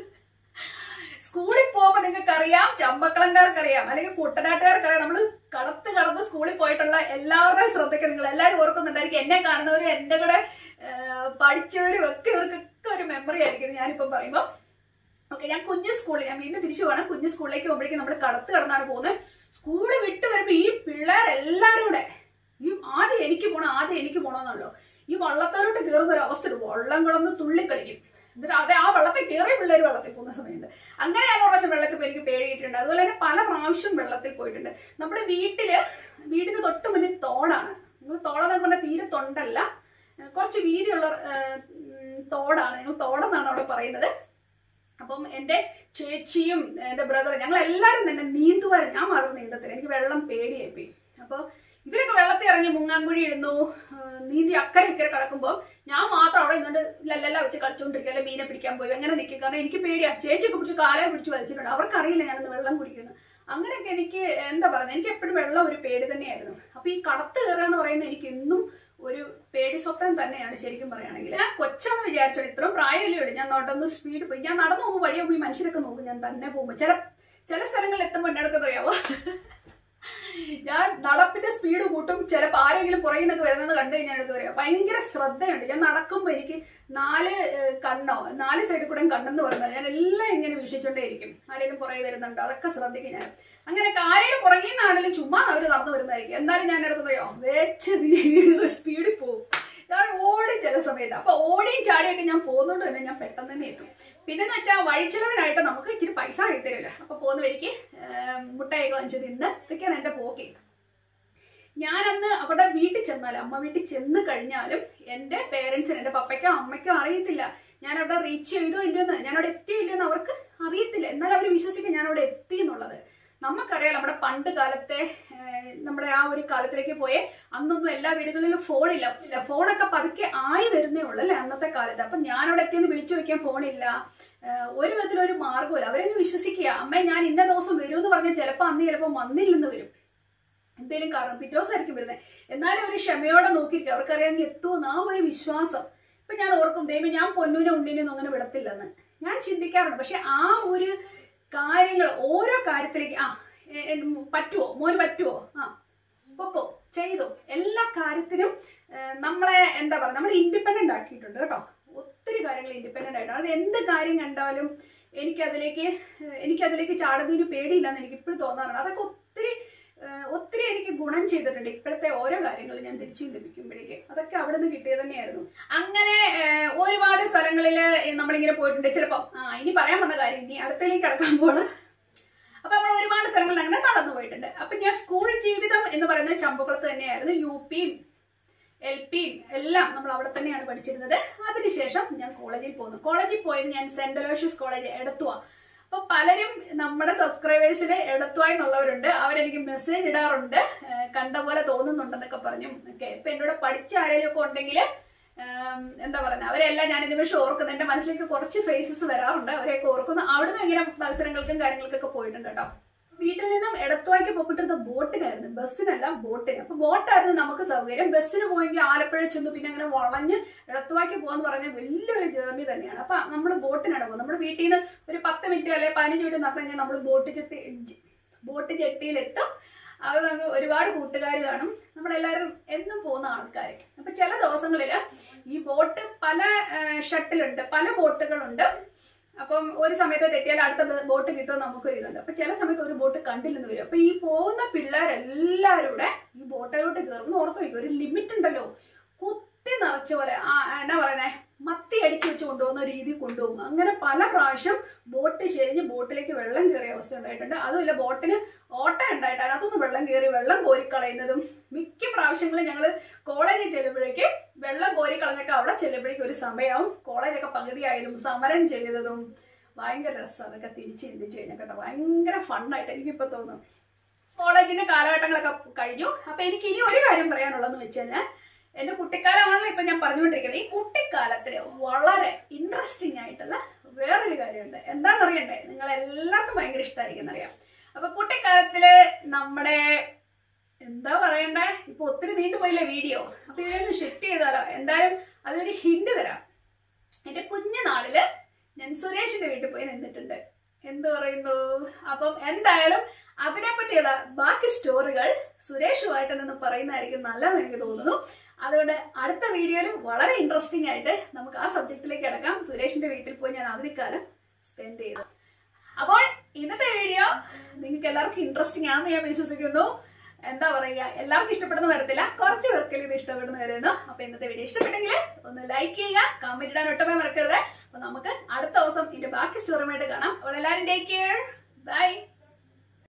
സ്കൂളിൽ പോകുമ്പോൾ നിങ്ങൾക്ക് അറിയാം ചമ്പക്കളംകാർക്ക് അറിയാം അല്ലെങ്കിൽ കുട്ടനാട്ടുകാർക്ക് അറിയാം നമ്മൾ കടത്ത് കടന്ന് സ്കൂളിൽ പോയിട്ടുള്ള എല്ലാവരുടെയും ശ്രദ്ധയ്ക്ക് നിങ്ങൾ എല്ലാവരും ഓർക്കുന്നുണ്ടായിരിക്കും എന്നെ കാണുന്നവരും എന്റെ കൂടെ ആ, പഠിച്ചവരും ഒക്കെ ഇവർക്കൊക്കെ ഒരു മെമ്മറി ആയിരിക്കും ഇത് ഞാനിപ്പം പറയുമ്പോൾ ഓക്കെ ഞാൻ കുഞ്ഞു സ്കൂളിൽ ഞാൻ വീണ്ടും തിരിച്ചു പോകണം കുഞ്ഞു സ്കൂളിലേക്ക് പോകുമ്പോഴേക്കും നമ്മൾ കടത്ത് കടന്നാണ് പോകുന്നത് സ്കൂള് വിട്ട് വരുമ്പോൾ ഈ പിള്ളേർ എല്ലാവരും കൂടെ ഈ ആദ്യം എനിക്ക് പോണം ആദ്യം എനിക്ക് പോണമെന്നുള്ളൂ ഈ വള്ളത്തോലോട്ട് കയറുന്ന ഒരു അവസ്ഥ വള്ളം കിടന്ന് തുള്ളിക്കളിക്കും എന്നിട്ട് അതെ ആ വെള്ളത്തിൽ കയറിയ പിള്ളേർ വെള്ളത്തിൽ പോകുന്ന സമയത്ത് അങ്ങനെ ഞാൻ ഒരു പ്രാവശ്യം വെള്ളത്തിൽ പോയി എനിക്ക് പേടിയിട്ടുണ്ട് അതുപോലെ തന്നെ പല പ്രാവശ്യം വെള്ളത്തിൽ പോയിട്ടുണ്ട് നമ്മുടെ വീട്ടില് വീടിന് തൊട്ട് മുന്നിൽ തോടാണ് നിങ്ങൾ തോടെന്ന് പറഞ്ഞാൽ തീരെ തൊണ്ടല്ല ഏഹ് കുറച്ച് വീതിയുള്ള ഏഹ്, ഉം, തോടാണ് ഞങ്ങൾ തോടെന്നാണ് അവിടെ പറയുന്നത് അപ്പം എൻ്റെ ചേച്ചിയും എൻ്റെ ബ്രദർ ഞങ്ങൾ എല്ലാവരും തന്നെ നീന്തുവാരും ഞാൻ മാത്രം നീന്തത്തില്ല എനിക്ക് വെള്ളം പേടിയായി പോയി അപ്പോൾ ഇവരൊക്കെ വെള്ളത്തിൽ ഇറങ്ങി മുങ്ങാങ്കുഴി ഇടുന്നു ആ, നീന്തി അക്കരെ ഇക്കരെ കിടക്കുമ്പോൾ ഞാൻ മാത്രം അവിടെ നിന്നുകൊണ്ട് ലല്ലല്ല വെച്ച് കളിച്ചുകൊണ്ടിരിക്കുക അല്ലെ മീനെ പിടിക്കാൻ പോയി അങ്ങനെ നിൽക്കും കാരണം എനിക്ക് പേടിയാ ചേച്ചിയൊക്കെ പിടിച്ച് കാലം പിടിച്ച് വലിച്ചിട്ടുണ്ട് അവർക്കറിയില്ല ഞാനന്ന് വെള്ളം കുടിക്കുന്നു അങ്ങനെയൊക്കെ എനിക്ക് എന്താ പറയുന്നത് എനിക്ക് എപ്പോഴും വെള്ളം ഒരു പേടി തന്നെയായിരുന്നു അപ്പൊ ഈ കടത്ത് കയറുക എന്ന് പറയുന്നത് എനിക്ക് എന്നും ഒരു പേടി സ്വപ്നം തന്നെയാണ് ശരിക്കും പറയുകയാണെങ്കിൽ ഞാൻ കൊച്ചാന്ന് വിചാരിച്ചോ ഇത്രയും പ്രായമല്ലേ ഉള്ളൂ ഞാൻ നടന്ന് സ്പീഡ് പോയി ഞാൻ നടന്നു പോകുമ്പോൾ വഴി പോകുമ്പോൾ ഈ മനുഷ്യരൊക്കെ നോക്കും ഞാൻ തന്നെ പോകുമ്പോൾ ചില ചില സ്ഥലങ്ങളിൽ എത്തുമ്പോൾ എന്നെ എടുക്കുന്നത് അറിയാവോ ഞാൻ നടപ്പിന്റെ സ്പീഡ് കൂട്ടും ചിലപ്പോൾ ആരെങ്കിലും പുറകിൽ നിന്നൊക്കെ വരുന്നത് കണ്ടു കഴിഞ്ഞാൽ എടുക്കുക പറയാം ഭയങ്കര ശ്രദ്ധയുണ്ട് ഞാൻ നടക്കുമ്പോൾ എനിക്ക് നാല് ഏഹ്, കണ്ണോ നാല് സൈഡിൽ കൂടെ കണ്ണെന്ന് പറഞ്ഞാൽ ഞാൻ എല്ലാം ഇങ്ങനെ വീക്ഷിച്ചോണ്ടേയിരിക്കും ആരെങ്കിലും പുറകെ വരുന്നുണ്ട് അതൊക്കെ ശ്രദ്ധിക്കും ഞാൻ അങ്ങനെയൊക്കെ ആരെങ്കിലും പുറകിൽ നിന്നാണെങ്കിലും ചുമ്മാ അവർ നടന്നു വരുന്നതായിരിക്കും എന്നാലും ഞാൻ എടുക്കുന്നറിയോ വെച്ച് സ്പീഡിൽ പോകും ഞാൻ ഓടി ചില സമയത്ത് അപ്പൊ ഓടിയും ചാടിയൊക്കെ ഞാൻ പോകുന്നോണ്ട് തന്നെ ഞാൻ പെട്ടെന്ന് തന്നെ എത്തും പിന്നെന്ന് വെച്ചാൽ വഴിച്ചെലവിനായിട്ട് നമുക്ക് ഇച്ചിരി പൈസ കിട്ടില്ല അപ്പൊ പോകുന്ന വഴിക്ക് ഏം, മുട്ടയൊക്കെ വാങ്ങിച്ച് തിന്ന് ഇതൊക്കെയാണ് എന്റെ പോക്കി ഞാനന്ന് അവിടെ വീട്ടിൽ ചെന്നാലും അമ്മ വീട്ടിൽ ചെന്ന് കഴിഞ്ഞാലും എന്റെ പേരൻസിന് എന്റെ പപ്പയ്ക്കോ അമ്മയ്ക്കോ അറിയത്തില്ല ഞാൻ അവിടെ റീച്ച് ചെയ്തോ ഇല്ലെന്ന് ഞാൻ അവിടെ എത്തിയോ ഇല്ലെന്ന് അവർക്ക് അറിയത്തില്ല എന്നാലും അവർ വിശ്വസിക്കും ഞാൻ അവിടെ എത്തി എന്നുള്ളത് നമുക്കറിയാം നമ്മുടെ പണ്ട് കാലത്തെ ഏഹ്, നമ്മുടെ ആ ഒരു കാലത്തിലേക്ക് പോയേ അന്നൊന്നും എല്ലാ വീടുകളിലും ഫോണില്ല ഇല്ല ഫോണൊക്കെ പതുക്കെ ആയി വരുന്നേ ഉള്ളൂ അല്ലേ അന്നത്തെ കാലത്ത് അപ്പൊ ഞാൻ അവിടെ എത്തിയെന്ന് വിളിച്ചു വെക്കാൻ ഫോണില്ല ഏഹ്, ഒരു വിധത്തിലൊരു മാർഗമില്ല അവരങ്ങ് വിശ്വസിക്കുക അമ്മ ഞാൻ ഇന്ന ദിവസം വരും എന്ന് പറഞ്ഞാൽ ചിലപ്പോൾ അന്ന് ചിലപ്പോൾ വന്നില്ലെന്ന് വരും എന്തേലും കാരണം പിറ്റേ ദിവസമായിരിക്കും വരുന്നത് എന്നാലും ഒരു ക്ഷമയോടെ നോക്കിയിരിക്കും അവർക്കറിയാമെങ്കിൽ എത്തുമെന്ന് ആ ഒരു വിശ്വാസം ഇപ്പൊ ഞാൻ ഓർക്കും ദൈവം ഞാൻ പൊന്നൂനെ ഉണ്ണിനെയൊന്നും അങ്ങനെ വിടത്തില്ലെന്ന് ഞാൻ ചിന്തിക്കാറുണ്ട് പക്ഷെ ആ ഒരു കാര്യങ്ങൾ ഓരോ കാര്യത്തിലേക്ക് ആ എ- എ- പറ്റുവോ മോന് പറ്റുവോ ആ പൊക്കോ ചെയ്തോ എല്ലാ കാര്യത്തിനും ഏഹ്, നമ്മളെ എന്താ പറയുക നമ്മൾ ഇൻഡിപെൻഡന്റ് ആക്കിയിട്ടുണ്ട് കേട്ടോ ഒത്തിരി കാര്യങ്ങൾ ഇൻഡിപെൻഡന്റ് ആയിട്ടാണ് അത് എന്ത് കാര്യം കണ്ടാലും എനിക്കതിലേക്ക് ഏഹ്, എനിക്കതിലേക്ക് ചാടുന്നതിന് പേടിയില്ലെന്ന് എനിക്ക് ഇപ്പോഴും തോന്നാറുണ്ട് അതൊക്കെ ഒത്തിരി ഏഹ് ഒത്തിരി എനിക്ക് ഗുണം ചെയ്തിട്ടുണ്ട് ഇപ്പോഴത്തെ ഓരോ കാര്യങ്ങൾ ഞാൻ തിരിച്ചു ചിന്തിപ്പിക്കുമ്പോഴേക്കും അതൊക്കെ അവിടെ നിന്ന് കിട്ടിയത് തന്നെയായിരുന്നു അങ്ങനെ ഏഹ് ഒരുപാട് സ്ഥലങ്ങളിൽ നമ്മളിങ്ങനെ പോയിട്ടുണ്ട് ചിലപ്പോൾ ആ ഇനി പറയാൻ വന്ന കാര്യം ഇനി അടുത്തേക്ക് കിടക്കാൻ പോണ് അപ്പൊ നമ്മൾ ഒരുപാട് സ്ഥലങ്ങളിൽ അങ്ങനെ നടന്നു പോയിട്ടുണ്ട് അപ്പൊ ഞാൻ സ്കൂൾ ജീവിതം എന്ന് പറയുന്നത് ചമ്പക്കുളത്ത് തന്നെയായിരുന്നു യു പിയും എൽ പിയും എല്ലാം നമ്മൾ അവിടെ തന്നെയാണ് പഠിച്ചിരുന്നത് അതിനുശേഷം ഞാൻ കോളേജിൽ പോന്നു കോളേജിൽ പോയത് ഞാൻ സെന്റ് അലോഷ്യസ് കോളേജ് എടത്തുവ അപ്പൊ പലരും നമ്മുടെ സബ്സ്ക്രൈബേഴ്സിൽ എടത്തുവ എന്നുള്ളവരുണ്ട് അവരെനിക്ക് മെസ്സേജ് ഇടാറുണ്ട് ഏഹ് കണ്ട പോലെ തോന്നുന്നുണ്ടെന്നൊക്കെ പറഞ്ഞു ഓക്കെ ഇപ്പൊ എന്നോട് പഠിച്ച ആരെങ്കിലും ഒക്കെ ഉണ്ടെങ്കിൽ എന്താ പറയുക അവരെല്ലാം ഞാൻ നിമിഷം ഓർക്കുന്നു എന്റെ മനസ്സിലേക്ക് കുറച്ച് ഫേസസ് വരാറുണ്ട് അവരെയൊക്കെ ഓർക്കുന്നു അവിടുന്ന് ഇങ്ങനെ മത്സരങ്ങൾക്കും കാര്യങ്ങൾക്കൊക്കെ പോയിട്ടുണ്ട് കേട്ടോ വീട്ടിൽ നിന്നും എടത്തുവായ്ക്ക് പോയിട്ടിരുന്ന ബോട്ടിനായിരുന്നു ബസ്സിനല്ല ബോട്ടിന് അപ്പൊ ബോട്ടായിരുന്നു നമുക്ക് സൗകര്യം ബസ്സിന് പോയെങ്കിൽ ആലപ്പുഴ ചെന്നു പിന്നെ അങ്ങനെ വളഞ്ഞ് എടത്തുവായ്ക്ക് പോകാന്ന് പറഞ്ഞാൽ വലിയൊരു ജേർണി തന്നെയാണ് അപ്പൊ നമ്മൾ ബോട്ടിനാണ് പോകുന്നത് നമ്മുടെ വീട്ടിൽ നിന്ന് ഒരു പത്ത് മിനിറ്റ് അല്ലെ പതിനഞ്ച് മിനിറ്റ് നടന്നു കഴിഞ്ഞാൽ നമ്മൾ ബോട്ട് ചെത്തി ബോട്ട് ജെട്ടിയിലിട്ടും അത് നമുക്ക് ഒരുപാട് കൂട്ടുകാർ കാണും നമ്മളെല്ലാവരും എന്നും പോകുന്ന ആൾക്കാർ അപ്പൊ ചില ദിവസങ്ങളിൽ ഈ ബോട്ട് പല ഷട്ടിലുണ്ട് പല ബോട്ടുകളുണ്ട് അപ്പം ഒരു സമയത്ത് തെറ്റിയാൽ അടുത്ത ബോട്ട് കിട്ടുമെന്ന് നമുക്കൊരു ഇതുണ്ട് അപ്പൊ ചില സമയത്ത് ഒരു ബോട്ട് കണ്ടില്ലെന്ന് വരും അപ്പൊ ഈ പോകുന്ന പിള്ളേരെല്ലാവരും കൂടെ ഈ ബോട്ടിലോട്ട് കയറും ഓർത്ത് വയ്ക്കും ഒരു ലിമിറ്റ് ഉണ്ടല്ലോ കുത്തി നിറച്ച പോലെ ആ എന്നാ പറയുന്നേ മത്തി അടിച്ചു വെച്ച് കൊണ്ടുപോകുന്ന രീതി കൊണ്ടുപോകും അങ്ങനെ പല പ്രാവശ്യം ബോട്ട് ചെരിഞ്ഞ് ബോട്ടിലേക്ക് വെള്ളം കയറിയ അവസ്ഥ ഉണ്ടായിട്ടുണ്ട് അതുമില്ല ബോട്ടിന് ഓട്ടം ഉണ്ടായിട്ട് അതിനകത്തുനിന്ന് വെള്ളം കയറി വെള്ളം കോരിക്കളയുന്നതും മിക്ക പ്രാവശ്യങ്ങളും ഞങ്ങൾ കോളേജിൽ ചെല്ലുമ്പോഴേക്ക് വെള്ളം കോരിക്കളഞ്ഞൊക്കെ അവിടെ ചെല്ലുമ്പോഴേക്കും ഒരു സമയവും കോളേജൊക്കെ പകുതിയായതും സമരം ചെയ്തതും ഭയങ്കര രസം അതൊക്കെ തിരിച്ച് ചിന്തിച്ചു കഴിഞ്ഞാൽ കേട്ടോ ഭയങ്കര ഫണ്ണായിട്ട് എനിക്കിപ്പോ തോന്നും കോളേജിന്റെ കാലഘട്ടങ്ങളൊക്കെ കഴിഞ്ഞു അപ്പൊ എനിക്ക് ഇനി ഒരു കാര്യം പറയാനുള്ളതെന്ന് വെച്ച് കഴിഞ്ഞാൽ എന്റെ കുട്ടിക്കാലമാണല്ലോ ഇപ്പൊ ഞാൻ പറഞ്ഞുകൊണ്ടിരിക്കുന്നത് ഈ കുട്ടിക്കാലത്തില് വളരെ ഇൻട്രസ്റ്റിംഗ് ആയിട്ടുള്ള വേറൊരു കാര്യമുണ്ട് എന്താണെന്നറിയണ്ടേ നിങ്ങൾ എല്ലാവർക്കും ഭയങ്കര ഇഷ്ടമായിരിക്കും അറിയാം അപ്പൊ കുട്ടിക്കാലത്തില് നമ്മുടെ എന്താ പറയണ്ടേ ഇപ്പൊ ഒത്തിരി നീണ്ടുപോയില്ലേ വീഡിയോ അപ്പൊ ഇതിലൊന്ന് ഷിഫ്റ്റ് ചെയ്താലോ എന്തായാലും അതിനൊരു ഹിന്റ് തരാം എന്റെ കുഞ്ഞുനാളില് ഞാൻ സുരേഷിന്റെ വീട്ടിൽ പോയി നിന്നിട്ടുണ്ട് എന്ത് പറയുന്നു അപ്പം എന്തായാലും അതിനെ പറ്റിയുള്ള ബാക്കി സ്റ്റോറികൾ സുരേഷുമായിട്ട് നിന്ന് പറയുന്നതായിരിക്കും നല്ലതെന്ന് എനിക്ക് തോന്നുന്നു അതുകൊണ്ട് അടുത്ത വീഡിയോയിൽ വളരെ ഇൻട്രസ്റ്റിംഗ് ആയിട്ട് നമുക്ക് ആ സബ്ജക്റ്റിലേക്ക് കിടക്കാം സുരേഷിന്റെ വീട്ടിൽ പോയി ഞാൻ അവധിക്കാലം സ്പെൻഡ് ചെയ്തു അപ്പോൾ ഇന്നത്തെ വീഡിയോ നിങ്ങൾക്ക് എല്ലാവർക്കും ഇൻട്രസ്റ്റിംഗ് ആണെന്ന് ഞാൻ വിശ്വസിക്കുന്നു എന്താ പറയുക എല്ലാവർക്കും ഇഷ്ടപ്പെടുന്ന വരത്തില്ല കുറച്ച് പേർക്കെങ്കിലും ഇത് ഇഷ്ടപ്പെടുന്ന വരുന്നു അപ്പൊ ഇന്നത്തെ വീഡിയോ ഇഷ്ടപ്പെട്ടെങ്കിൽ ഒന്ന് ലൈക്ക് ചെയ്യുക കമന്റ് ഇടാൻ ഒട്ടമേ മറക്കരുത് അപ്പൊ നമുക്ക് അടുത്ത ദിവസം ഇതിന്റെ ബാക്കി സ്റ്റോറിയുമായിട്ട് കാണാം അപ്പോൾ എല്ലാവരും ടേക്ക് കെയർ ബൈ